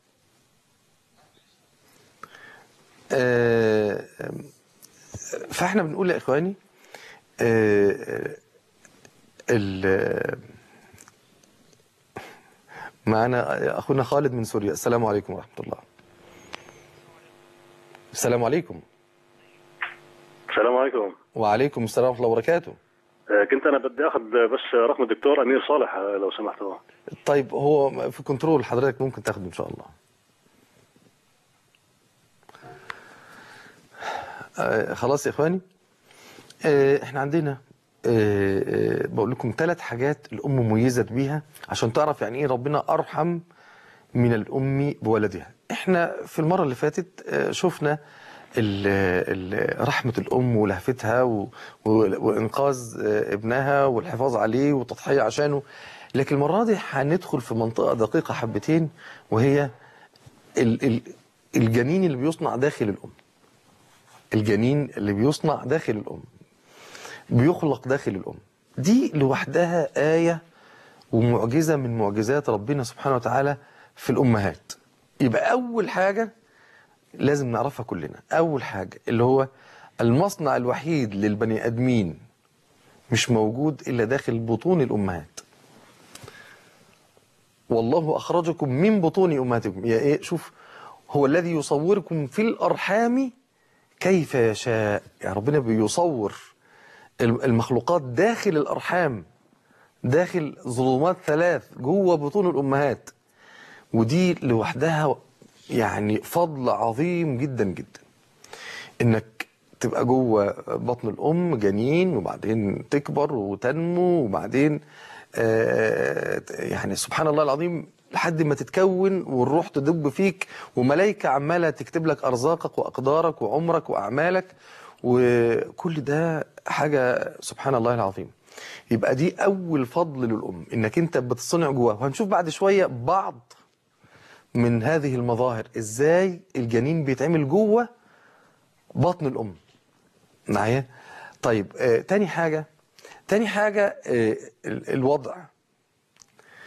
آه، آم، فاحنا بنقول يا إخواني آه، آه، ال- معنا أخونا خالد من سوريا السلام عليكم ورحمة الله السلام عليكم السلام عليكم وعليكم السلام ورحمة الله وبركاته آه، كنت انا بدي اخذ بس رقم الدكتور امير صالح آه، لو سمحتوا طيب هو في كنترول حضرتك ممكن تاخده إن شاء الله آه خلاص يا إخواني آه احنا عندنا آه آه بقول لكم ثلاث حاجات الأم مميزة بيها عشان تعرف يعني إيه ربنا أرحم من الأم بولدها احنا في المرة اللي فاتت آه شفنا ال- ال- رحمة الأم ولهفتها و- و- وإنقاذ آه، ابنها والحفاظ عليه والتضحية عشانه لكن المرة دي هندخل في منطقة دقيقة حبتين وهي ال- ال- الجنين اللي بيصنع داخل الأم الجنين اللي بيصنع داخل الأم بيخلق داخل الأم دي لوحدها آية ومعجزة من معجزات ربنا سبحانه وتعالى في الأمهات يبقى أول حاجة لازم نعرفها كلنا أول حاجة اللي هو المصنع الوحيد للبني آدمين مش موجود إلا داخل بطون الأمهات والله أخرجكم من بطون أمهاتكم يا إيه شوف هو الذي يصوركم في الأرحام كيف يشاء يعني ربنا بيصور المخلوقات داخل الأرحام داخل ظلمات ثلاث جوه بطون الأمهات ودي لوحدها يعني فضل عظيم جدا جدا انك تبقى جوه بطن الام جنين وبعدين تكبر وتنمو وبعدين آه، يعني سبحان الله العظيم لحد ما تتكون والروح تدب فيك وملائكة عمالة تكتب لك أرزاقك وأقدارك وعمرك وأعمالك وكل ده حاجة سبحان الله العظيم يبقى دي أول فضل للأم إنك أنت بتصنع جواه وهنشوف بعد شوية بعض من هذه المظاهر ازاي الجنين بيتعمل جوه بطن الام معايا طيب آه تاني حاجة تاني حاجة آه ال- الوضع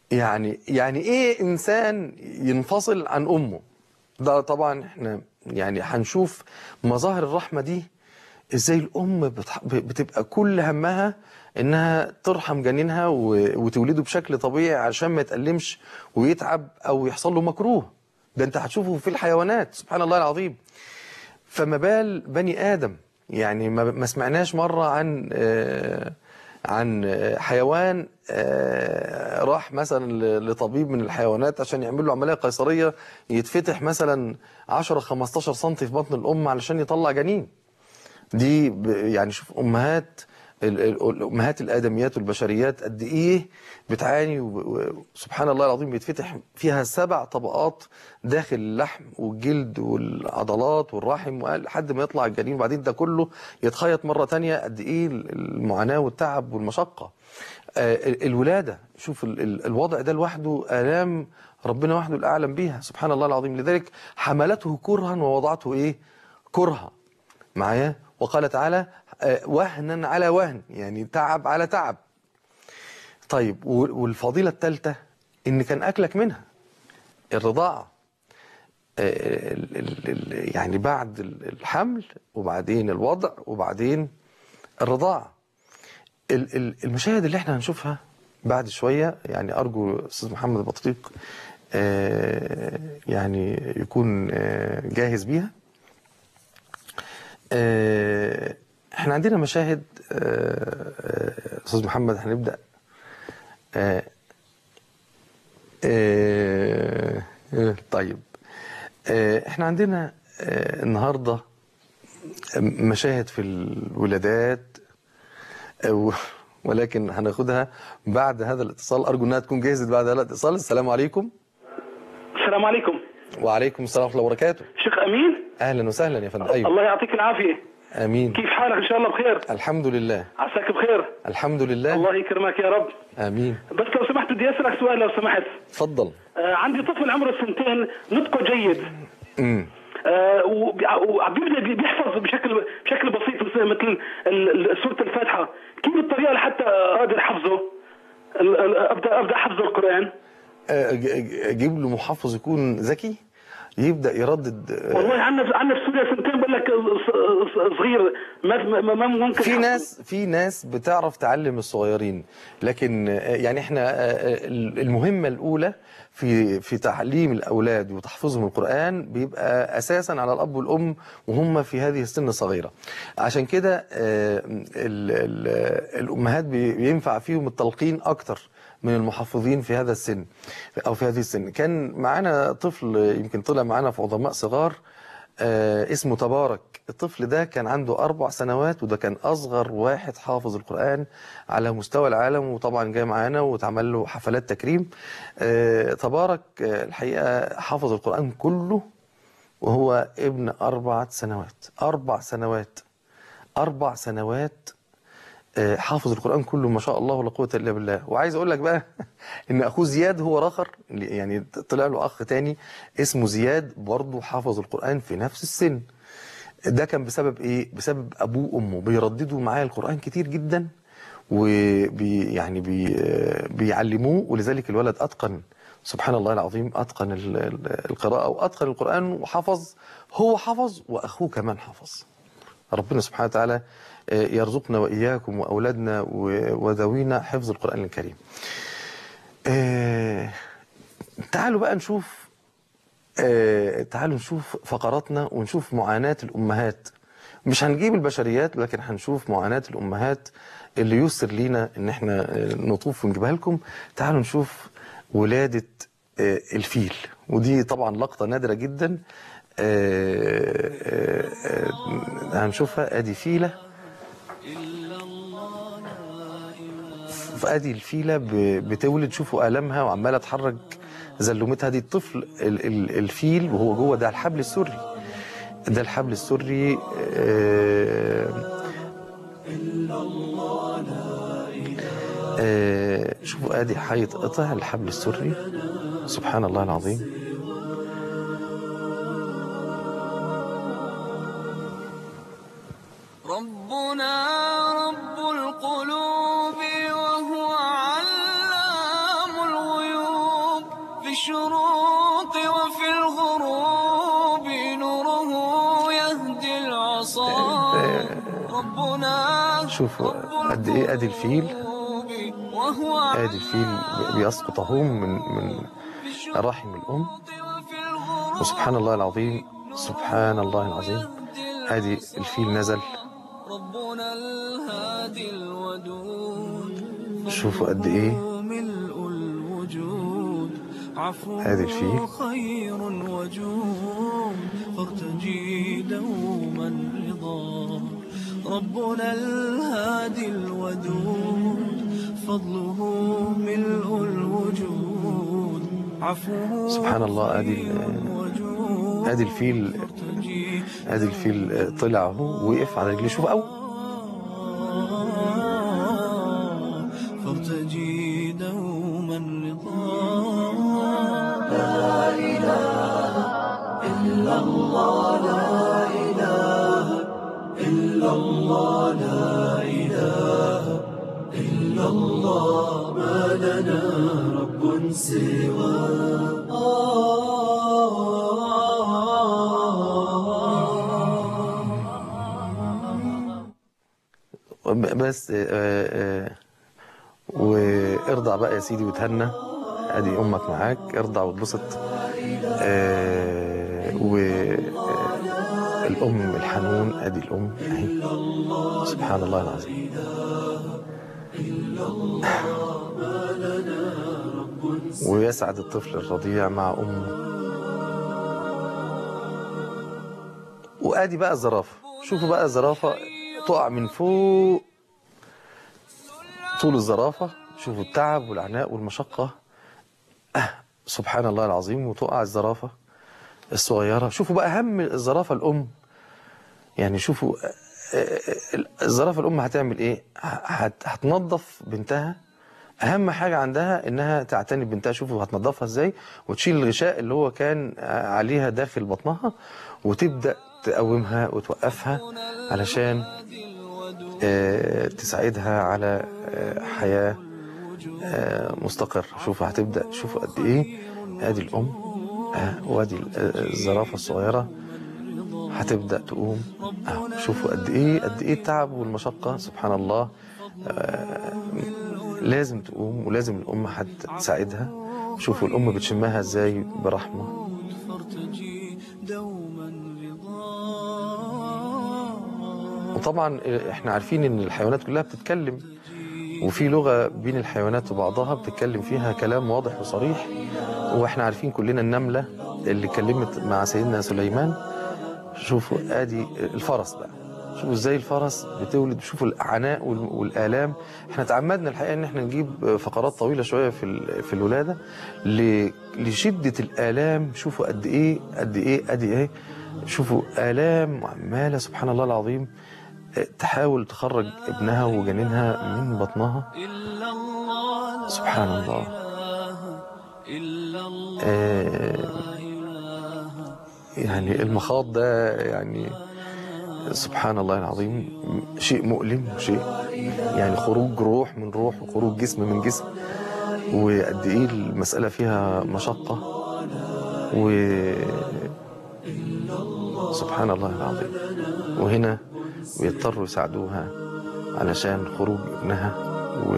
يعني يعني ايه انسان ينفصل عن امه ده طبعا احنا يعني هنشوف مظاهر الرحمه دي ازاي الام بتح- بتبقى كل همها انها ترحم جنينها و- وتولده بشكل طبيعي عشان ما يتألمش ويتعب او يحصل له مكروه ده انت هتشوفه في الحيوانات سبحان الله العظيم فما بال بني ادم يعني ما ما سمعناش مره عن آه، عن آه، حيوان آه، راح مثلا ل- لطبيب من الحيوانات عشان يعمل له عمليه قيصريه يتفتح مثلا 10 15 سم في بطن الام علشان يطلع جنين دي ب- يعني شوف امهات ال- ال- الامهات الادميات والبشريات قد ايه بتعاني وب- وسبحان الله العظيم بيتفتح فيها سبع طبقات داخل اللحم والجلد والعضلات والرحم لحد ما يطلع الجنين وبعدين ده كله يتخيط مره تانية قد ايه المعاناه والتعب والمشقه آه، ال- الولاده شوف ال- ال- الوضع ده لوحده الام ربنا وحده الاعلم بيها سبحان الله العظيم لذلك حملته كرها ووضعته ايه كرها معايا وقال تعالى آه، وهنا على وهن يعني تعب على تعب طيب و- والفضيلة الثالثة إن كان أكلك منها الرضاعة آه، ال- ال- ال- يعني بعد ال- الحمل وبعدين الوضع وبعدين الرضاعة ال- ال- المشاهد اللي احنا هنشوفها بعد شوية يعني أرجو أستاذ محمد بطريق آه، يعني يكون آه، جاهز بيها آه، احنا عندنا مشاهد آه، آه، استاذ محمد هنبدا آه، آه، آه، طيب آه، احنا عندنا آه، النهارده مشاهد في الولادات آه، و- ولكن هناخدها بعد هذا الاتصال ارجو انها تكون جهزت بعد هذا الاتصال السلام عليكم السلام عليكم وعليكم السلام ورحمه الله وبركاته شيخ امين اهلا وسهلا يا فندم ايوه الله يعطيك العافيه امين كيف حالك ان شاء الله بخير الحمد لله عساك بخير الحمد لله الله يكرمك يا رب امين بس لو سمحت بدي اسالك سؤال لو سمحت اتفضل آه عندي طفل عمره سنتين نطقه جيد امم آه وبيبدا بيحفظ بشكل بشكل بسيط مثل مثل ال- ال- سوره الفاتحه كيف الطريقه لحتى اقدر حفظه ال- ال- ابدا ابدا حفظ القران آه، ج- ج- اجيب له محفظ يكون ذكي يبدا يردد آه، والله عنا عنا في سوريا سنتين بقول لك ص- ص- صغير ما ما ما ممكن في حفظه. ناس في ناس بتعرف تعلم الصغيرين لكن آه، يعني احنا آه، آه، المهمه الاولى في في تعليم الاولاد وتحفيظهم القران بيبقى اساسا على الاب والام وهم في هذه السن الصغيره عشان كده آه، ال- ال- الامهات بي- بينفع فيهم التلقين اكتر من المحفظين في هذا السن او في هذه السن كان معانا طفل يمكن طلع معانا في عظماء صغار آه اسمه تبارك الطفل ده كان عنده أربع سنوات وده كان أصغر واحد حافظ القرآن على مستوى العالم وطبعا جاي معانا واتعمل له حفلات تكريم آه تبارك آه الحقيقة حافظ القرآن كله وهو ابن أربع سنوات أربع سنوات أربع سنوات آه، حافظ القرآن كله ما شاء الله ولا قوة إلا بالله وعايز أقول لك بقى إن أخوه زياد هو رخر يعني طلع له أخ تاني اسمه زياد برضه حافظ القرآن في نفس السن ده كان بسبب إيه؟ بسبب أبوه وأمه بيرددوا معاه القرآن كتير جدا وبي يعني بي آه، بيعلموه ولذلك الولد أتقن سبحان الله العظيم أتقن ال- ال- القراءة وأتقن القرآن وحفظ هو حفظ وأخوه كمان حفظ ربنا سبحانه وتعالى آه، يرزقنا وإياكم وأولادنا و- وذوينا حفظ القرآن الكريم آه، تعالوا بقى نشوف آه، تعالوا نشوف فقراتنا ونشوف معاناة الأمهات مش هنجيب البشريات لكن هنشوف معاناة الأمهات اللي يسر لينا إن احنا آه، نطوف ونجيبها لكم تعالوا نشوف ولادة آه، الفيل ودي طبعا لقطة نادرة جدا آه، آه، آه، هنشوفها ادي فيلة فادي الفيلة ب- بتولد شوفوا آلامها وعمالة تحرك زلومتها دي الطفل ال- ال- الفيل وهو جوه ده الحبل السري ده الحبل السري آه، آه، شوفوا ادي هيتقطع الحبل السري سبحان الله العظيم ربنا رب القلوب وهو علام الغيوب في الشروق وفي الغروب نوره يهدي العصا ربنا شوفوا قد ايه ادي الفيل وهو ادي الفيل بيسقط اهو من من رحم الام وسبحان الله العظيم سبحان الله العظيم ادي الفيل نزل ربنا الهادي الودود شوفوا قد ايه ملء الوجود عفو ادي الفيل خير وجود فارتجي دوما رضا ربنا الهادي الودود فضله ملء الوجود عفوه سبحان الله ادي ادي الفيل ادي الفيل طلع اهو وقف على رجليه شوف او فارتجي دوما رضا لا إله إلا الله لا إله إلا الله لا إله إلا الله ما لنا رب سواه بس آه، آه، وارضع بقى يا سيدي وتهنى ادي امك معاك ارضع واتبسط آه، والام الحنون ادي الام اهي سبحان الله العظيم ويسعد الطفل الرضيع مع امه وادي بقى الزرافه شوفوا بقى الزرافه تقع من فوق طول الزرافه شوفوا التعب والعناء والمشقه آه سبحان الله العظيم وتقع الزرافه الصغيره شوفوا بقى هم الزرافه الام يعني شوفوا آه، آه، الزرافه الام هتعمل ايه هت- هتنظف بنتها اهم حاجه عندها انها تعتني ببنتها شوفوا هتنظفها ازاي وتشيل الغشاء اللي هو كان عليها داخل بطنها وتبدا تقومها وتوقفها علشان آه، تساعدها على آه، حياه آه، مستقر شوفوا هتبدا شوفوا قد ايه ادي الام آه، وادي ال- آه، الزرافه الصغيره هتبدا تقوم آه، شوفوا قد ايه قد ايه التعب والمشقه سبحان الله آه، لازم تقوم ولازم الام هتساعدها شوفوا الام بتشمها ازاي برحمه فارتجي دوما رضا وطبعا احنا عارفين ان الحيوانات كلها بتتكلم وفي لغه بين الحيوانات وبعضها بتتكلم فيها كلام واضح وصريح واحنا عارفين كلنا النمله اللي كلمت مع سيدنا سليمان شوفوا ادي الفرس بقى شوفوا ازاي الفرس بتولد شوفوا العناء وال- والالام احنا تعمدنا الحقيقه ان احنا نجيب فقرات طويله شويه في ال- في الولاده ل- لشده الالام شوفوا قد ايه قد ايه ادي ايه شوفوا الام عماله سبحان الله العظيم اه، تحاول تخرج ابنها وجنينها من بطنها سبحان الله اه، يعني المخاض ده يعني سبحان الله العظيم شيء مؤلم شيء يعني خروج روح من روح وخروج جسم من جسم وقد ايه المسألة فيها مشقة و سبحان الله العظيم وهنا بيضطروا يساعدوها علشان خروج ابنها و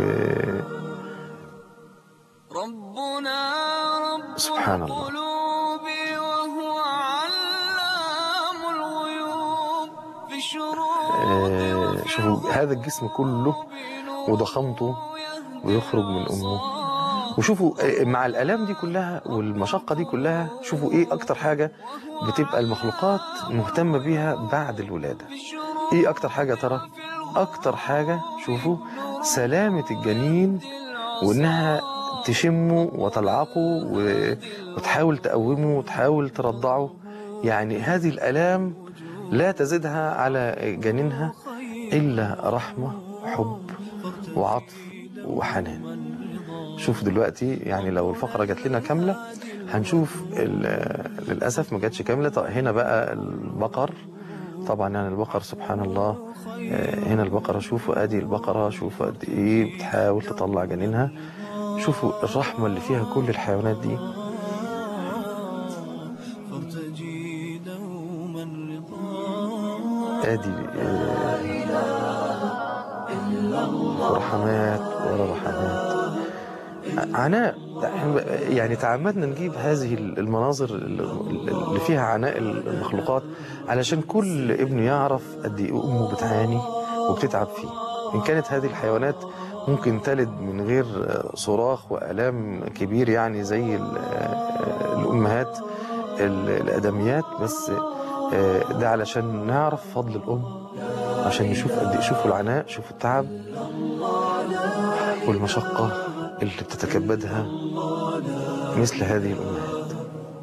ربنا رب سبحان الله القلوب وهو علام الغيوب في الشروق آه، شوفوا هذا الجسم كله وضخامته ويخرج من امه وشوفوا آه، مع الالام دي كلها والمشقه دي كلها شوفوا ايه اكتر حاجه بتبقى المخلوقات مهتمه بيها بعد الولاده ايه اكتر حاجه ترى اكتر حاجه شوفوا سلامه الجنين وانها تشمه وتلعقه و- وتحاول تقومه وتحاول ترضعه يعني هذه الالام لا تزيدها على جنينها الا رحمه وحب وعطف وحنان شوف دلوقتي يعني لو الفقره جات لنا كامله هنشوف ال- للاسف ما جاتش كامله طب هنا بقى البقر طبعا يعني البقر سبحان الله آه، هنا البقره شوفوا ادي البقره شوفوا قد ايه بتحاول تطلع جنينها شوفوا الرحمه اللي فيها كل الحيوانات دي ادي آه، رحمات ورا رحمات عناء إحنا يعني تعمدنا نجيب هذه المناظر اللي فيها عناء المخلوقات علشان كل ابن يعرف قد ايه امه بتعاني وبتتعب فيه ان كانت هذه الحيوانات ممكن تلد من غير صراخ والام كبير يعني زي ال- الامهات ال- الادميات بس ده علشان نعرف فضل الام عشان نشوف قد ايه شوفوا العناء شوفوا التعب والمشقه اللي بتتكبدها مثل هذه الامهات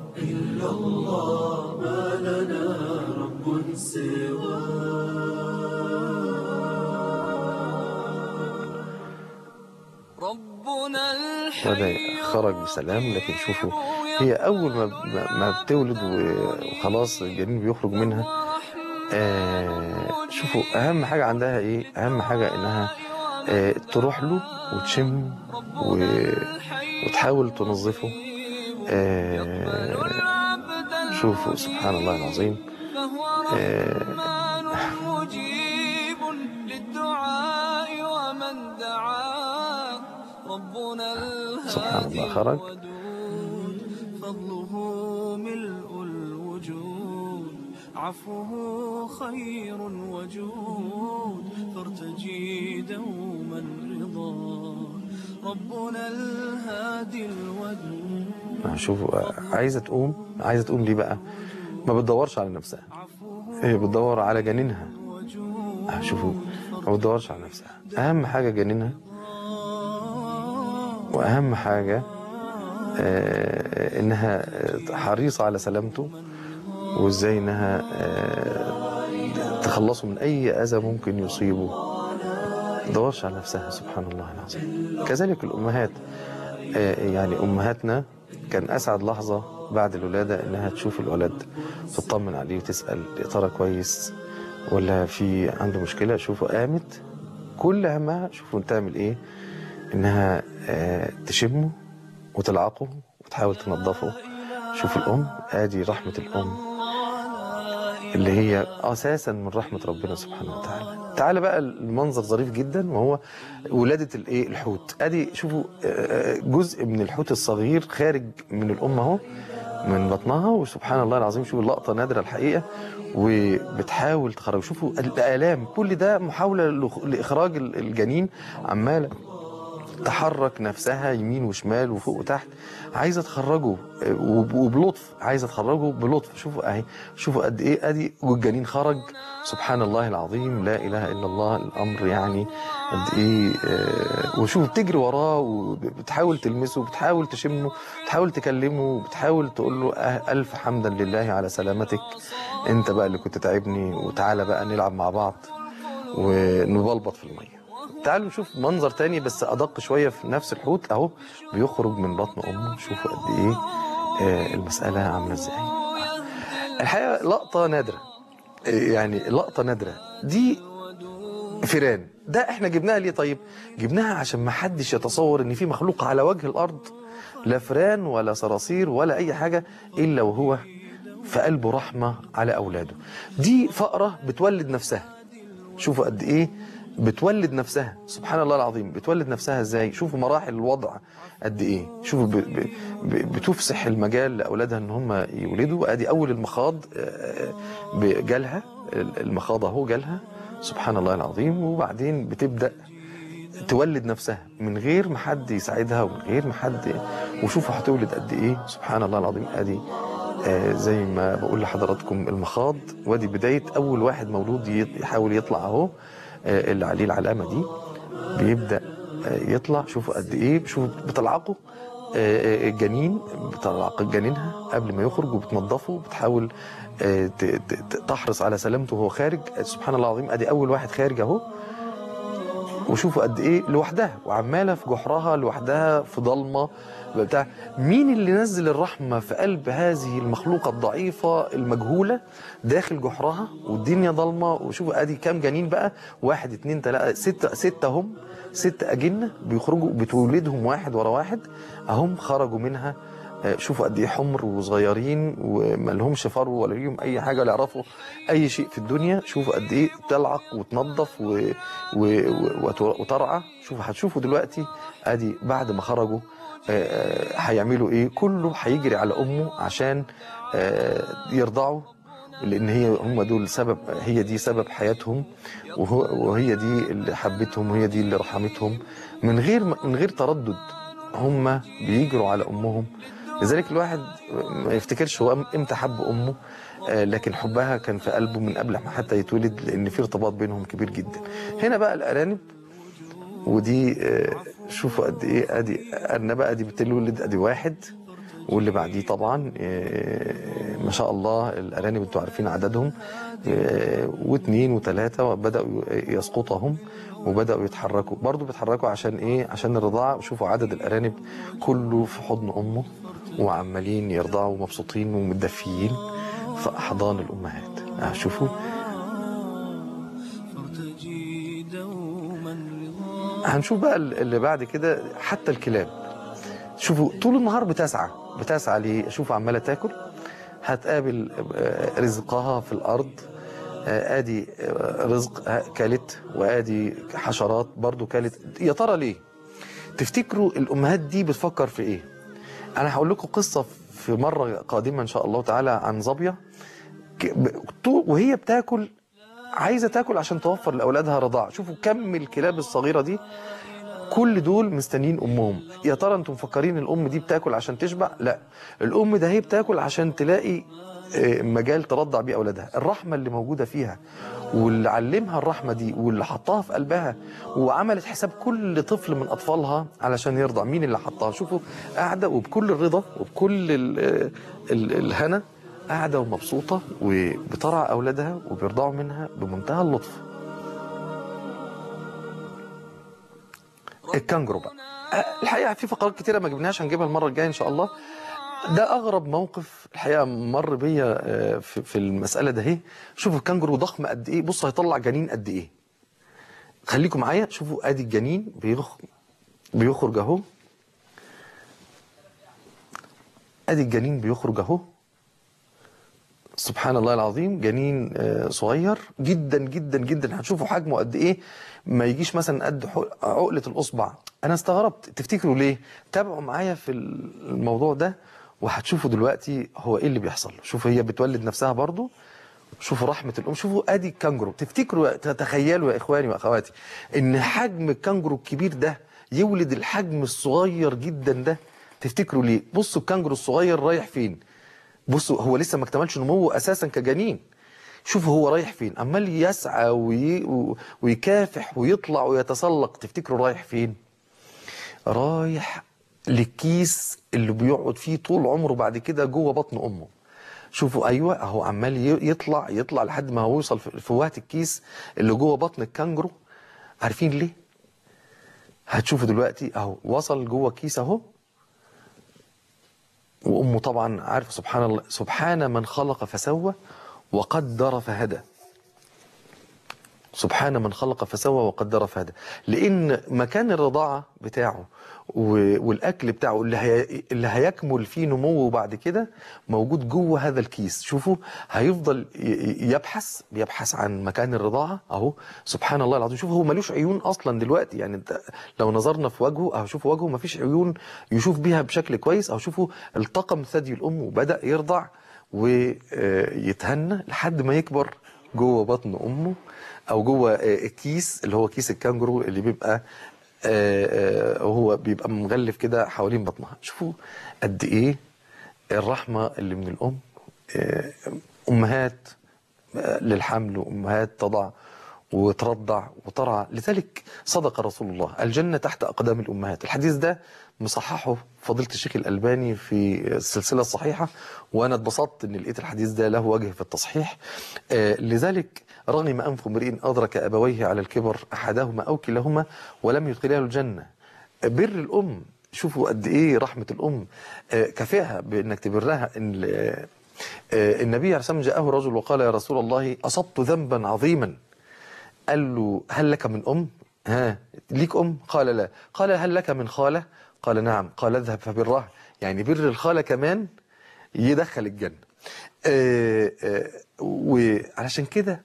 ربنا وده خرج بسلام لكن شوفوا هي اول ما ما- ما بتولد وخلاص الجنين بيخرج منها آه شوفوا اهم حاجه عندها ايه اهم حاجه انها آه تروح له وتشم و... وتحاول تنظفه آه شوفوا سبحان الله العظيم آه مجيب للدعاء ومن دعاه ربنا سبحان الله خرج فضله ملء الوجود عفوه خير وجود فارتجي دوما رضا ربنا الهادي الودود شوفوا عايزه تقوم عايزه تقوم ليه بقى ما بتدورش على نفسها هي بتدور على جنينها شوفوا ما بتدورش على نفسها اهم حاجه جنينها واهم حاجه آه، انها حريصه على سلامته وازاي انها آه، تخلصه من اي اذى ممكن يصيبه ما تدورش على نفسها سبحان الله العظيم كذلك الامهات آه، يعني امهاتنا كان اسعد لحظه بعد الولاده انها تشوف الولد تطمن عليه وتسال يا ترى كويس ولا في عنده مشكله شوفوا قامت كل همها شوفوا تعمل ايه انها آه، تشمه وتلعقه وتحاول تنظفه شوف الام ادي رحمه الام اللي هي اساسا من رحمه ربنا سبحانه وتعالى تعالى بقى المنظر ظريف جدا وهو ولاده الايه الحوت ادي شوفوا آه، جزء من الحوت الصغير خارج من الام اهو من بطنها وسبحان الله العظيم شوفوا اللقطه نادره الحقيقه وبتحاول تخرج شوفوا الالام كل ده محاوله لخ- لاخراج الجنين عماله تحرك نفسها يمين وشمال وفوق وتحت عايزه تخرجه آه، وب- وبلطف عايزه تخرجه بلطف شوفوا اهي شوفوا قد ايه ادي والجنين خرج سبحان الله العظيم لا اله الا الله الامر يعني قد ايه آه، وشوف بتجري وراه وبتحاول تلمسه بتحاول تشمه بتحاول تكلمه بتحاول تقول له أه- الف حمدا لله على سلامتك انت بقى اللي كنت تعبني وتعالى بقى نلعب مع بعض ونبلبط في الميه تعالوا نشوف منظر تاني بس ادق شويه في نفس الحوت اهو بيخرج من بطن امه شوفوا قد ايه آه، المساله عامله ازاي الحقيقه لقطه نادره آه، يعني لقطه نادره دي فيران ده احنا جبناها ليه طيب جبناها عشان ما حدش يتصور ان في مخلوق على وجه الارض لا فيران ولا صراصير ولا اي حاجه الا وهو في قلبه رحمه على اولاده دي فأره بتولد نفسها شوفوا قد ايه بتولد نفسها سبحان الله العظيم بتولد نفسها ازاي شوفوا مراحل الوضع قد ايه شوفوا ب... ب... ب... بتفسح المجال لاولادها ان هم يولدوا ادي اول المخاض آه، ب- جالها المخاض اهو جالها سبحان الله العظيم وبعدين بتبدا تولد نفسها من غير ما حد يساعدها ومن غير ما حد وشوفوا هتولد قد ايه سبحان الله العظيم ادي آه، زي ما بقول لحضراتكم المخاض وادي بدايه اول واحد مولود يط- يحاول يطلع اهو آه، اللي عليه العلامه دي بيبدا آه، يطلع شوفوا قد ايه شوفوا بتلعقه آه، آه، الجنين بتلعق جنينها قبل ما يخرج وبتنظفه بتحاول آه، ت- ت- ت- تحرص على سلامته وهو خارج آه، سبحان الله العظيم ادي اول واحد خارج اهو وشوفوا قد ايه لوحدها وعماله في جحرها لوحدها في ضلمه بتاع مين اللي نزل الرحمه في قلب هذه المخلوقه الضعيفه المجهوله داخل جحرها والدنيا ضلمه وشوفوا ادي كام جنين بقى واحد اتنين تلاته سته سته هم ست اجنه بيخرجوا بتولدهم واحد ورا واحد اهم خرجوا منها آه، شوفوا قد ايه حمر وصغيرين وما لهمش فرو ولا ليهم اي حاجه ولا يعرفوا اي شيء في الدنيا شوفوا قد ايه تلعق وتنظف و... و... و... وترعى شوفوا هتشوفوا دلوقتي ادي بعد ما خرجوا آه، آه، هيعملوا ايه كله هيجري على امه عشان آه، يرضعوا لان هي هم دول سبب هي دي سبب حياتهم وهو وهي دي اللي حبتهم وهي دي اللي رحمتهم من غير من غير تردد هم بيجروا على امهم لذلك الواحد ما يفتكرش هو امتى حب امه آه، لكن حبها كان في قلبه من قبل ما حتى يتولد لان في ارتباط بينهم كبير جدا هنا بقى الارانب ودي آه، شوفوا قد ايه ادي ارنبه ادي بتولد ادي واحد واللي بعديه طبعا آه، ما شاء الله الارانب انتوا عارفين عددهم آه، واثنين وثلاثه بداوا يسقطهم وبداوا يتحركوا برضو بيتحركوا عشان ايه عشان الرضاعه شوفوا عدد الارانب كله في حضن امه وعمالين يرضعوا مبسوطين ومتدفيين في احضان الامهات آه، شوفوا فارتجي دوما رضا هنشوف بقى اللي بعد كده حتى الكلاب شوفوا طول النهار بتسعى بتسعى ليه شوفوا عماله تاكل هتقابل آه، رزقها في الارض آه، ادي آه، رزق آه، كلت وادي حشرات برضو كلت يا ترى ليه تفتكروا الامهات دي بتفكر في ايه انا هقول لكم قصه في مره قادمه ان شاء الله تعالى عن ظبيه ك- ب- طو- وهي بتاكل عايزه تاكل عشان توفر لاولادها رضاعه شوفوا كم الكلاب الصغيره دي كل دول مستنيين امهم يا ترى انتم مفكرين الام دي بتاكل عشان تشبع لا الام ده هي بتاكل عشان تلاقي آه، مجال ترضع بيه اولادها الرحمه اللي موجوده فيها واللي علمها الرحمه دي واللي حطها في قلبها وعملت حساب كل طفل من اطفالها علشان يرضع مين اللي حطها شوفوا قاعده وبكل الرضا وبكل ال ال الهنا قاعده ومبسوطه وبترعى اولادها وبيرضعوا منها بمنتهى اللطف الكانجرو بقى أه، الحقيقه في فقرات كتيره ما جبناهاش هنجيبها المره الجايه ان شاء الله ده اغرب موقف الحقيقه مر بيا آه، في في المساله ده اهي شوفوا الكانجرو ضخم قد ايه بصوا هيطلع جنين قد ايه خليكم معايا شوفوا ادي الجنين بيخ... بيخرج اهو ادي الجنين بيخرج اهو سبحان الله العظيم جنين آه، صغير جدا جدا جدا هتشوفوا حجمه قد ايه ما يجيش مثلا قد حق- عقله الاصبع انا استغربت تفتكروا ليه تابعوا معايا في الموضوع ده وهتشوفوا دلوقتي هو ايه اللي بيحصل شوفوا هي بتولد نفسها برضو شوفوا رحمة الأم شوفوا أدي الكانجرو تفتكروا تتخيلوا يا إخواني وأخواتي إن حجم الكانجرو الكبير ده يولد الحجم الصغير جدا ده تفتكروا ليه بصوا الكانجرو الصغير رايح فين بصوا هو لسه ما اكتملش نموه أساسا كجنين شوفوا هو رايح فين عمال يسعى وي... و- ويكافح ويطلع ويتسلق تفتكروا رايح فين رايح للكيس اللي بيقعد فيه طول عمره بعد كده جوه بطن امه شوفوا ايوه اهو عمال ي- يطلع يطلع لحد ما هو يوصل في في وقت الكيس اللي جوه بطن الكانجرو عارفين ليه هتشوفوا دلوقتي اهو وصل جوه الكيس اهو وامه طبعا عارفه سبحان الله سبحان من خلق فسوى وقدر فهدى سبحان من خلق فسوى وقدر فهدى لان مكان الرضاعه بتاعه و- والاكل بتاعه اللي هي اللي هيكمل فيه نموه بعد كده موجود جوه هذا الكيس شوفوا هيفضل ي- ي- يبحث بيبحث عن مكان الرضاعه اهو سبحان الله العظيم شوفوا هو ملوش عيون اصلا دلوقتي يعني انت لو نظرنا في وجهه اهو شوفوا وجهه مفيش عيون يشوف بيها بشكل كويس اهو شوفوا التقم ثدي الام وبدا يرضع ويتهنى لحد ما يكبر جوه بطن امه او جوه آه، الكيس اللي هو كيس الكانجرو اللي بيبقى آه، آه، هو بيبقى مغلف كده حوالين بطنها شوفوا قد ايه الرحمه اللي من الام آه، امهات آه، للحمل وامهات تضع وترضع وترعى لذلك صدق رسول الله الجنة تحت أقدام الأمهات الحديث ده مصححه فضيلة الشيخ الألباني في السلسلة الصحيحة وأنا اتبسطت أن لقيت الحديث ده له وجه في التصحيح آه، لذلك رغم أنف امرئ أدرك أبويه على الكبر أحدهما أو كلاهما ولم يدخلاه الجنة بر الأم شوفوا قد إيه رحمة الأم آه، كفاها بأنك تبرها إن آه، آه، النبي عليه الصلاة والسلام جاءه رجل وقال يا رسول الله أصبت ذنبا عظيما قال له هل لك من أم ها ليك أم قال لا قال هل لك من خالة قال نعم قال اذهب فبرها يعني بر الخالة كمان يدخل الجنة آه، آه، وعلشان كده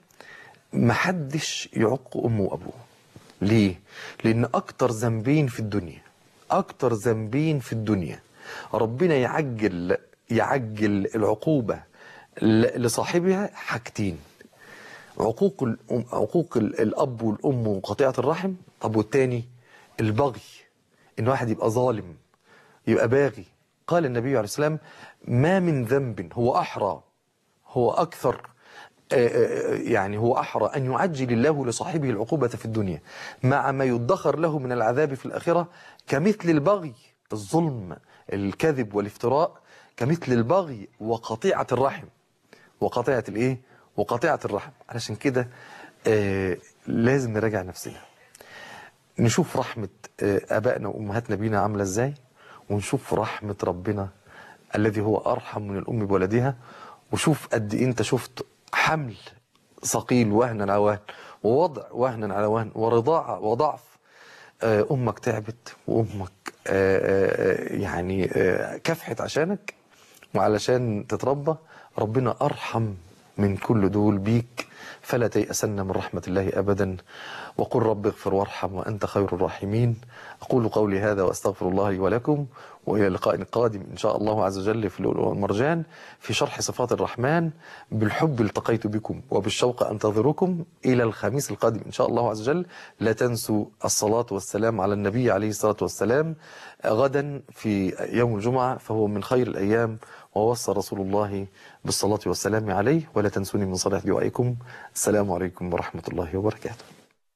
محدش يعق أمه وأبوه ليه؟ لأن أكتر ذنبين في الدنيا أكتر ذنبين في الدنيا ربنا يعجل يعجل العقوبة ل- لصاحبها حاجتين عقوق الأم عقوق ال- الأب والأم وقطيعة الرحم طب والتاني البغي إن واحد يبقى ظالم يبقى باغي قال النبي عليه السلام ما من ذنب هو أحرى هو أكثر آه، آه، يعني هو أحرى أن يعجل الله لصاحبه العقوبة في الدنيا مع ما يدخر له من العذاب في الآخرة كمثل البغي الظلم الكذب والافتراء كمثل البغي وقطيعة الرحم وقطيعة الايه وقطيعة الرحم علشان كده آه لازم نراجع نفسنا نشوف رحمة آه آبائنا وأمهاتنا بينا عاملة ازاي ونشوف رحمة ربنا الذي هو أرحم من الأم بولدها وشوف قد إيه أنت شفت حمل ثقيل وهنا على وهن ووضع وهنا على وهن ورضاعة وضعف آه، أمك تعبت وأمك آه، آه، يعني آه، كافحت عشانك وعلشان تتربى ربنا أرحم من كل دول بيك فلا تيأسن من رحمة الله أبدا وقل رب اغفر وارحم وأنت خير الراحمين أقول قولي هذا وأستغفر الله لي ولكم وإلى لقاء قادم إن شاء الله عز وجل في اللؤلؤ والمرجان في شرح صفات الرحمن بالحب التقيت بكم وبالشوق أنتظركم إلى الخميس القادم إن شاء الله عز وجل لا تنسوا الصلاة والسلام على النبي عليه الصلاة والسلام غدا في يوم الجمعة فهو من خير الأيام ووصى رسول الله بالصلاة والسلام عليه ولا تنسوني من صلاة دعائكم السلام عليكم ورحمة الله وبركاته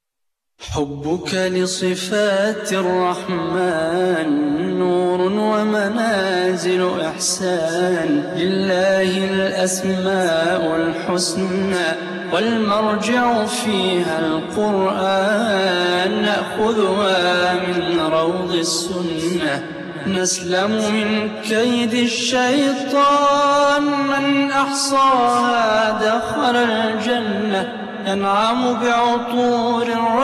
حبك لصفات الرحمن نور ومنازل إحسان لله الأسماء الحسنى والمرجع فيها القرآن نأخذها من روض السنة نسلم من كيد الشيطان من أحصاها دخل الجنة ينعم بعطور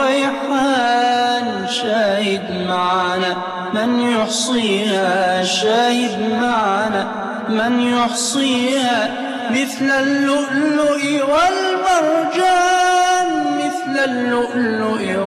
الريحان شاهد معنا من يحصيها شاهد معنا من يحصيها مثل اللؤلؤ والمرجان مثل اللؤلؤ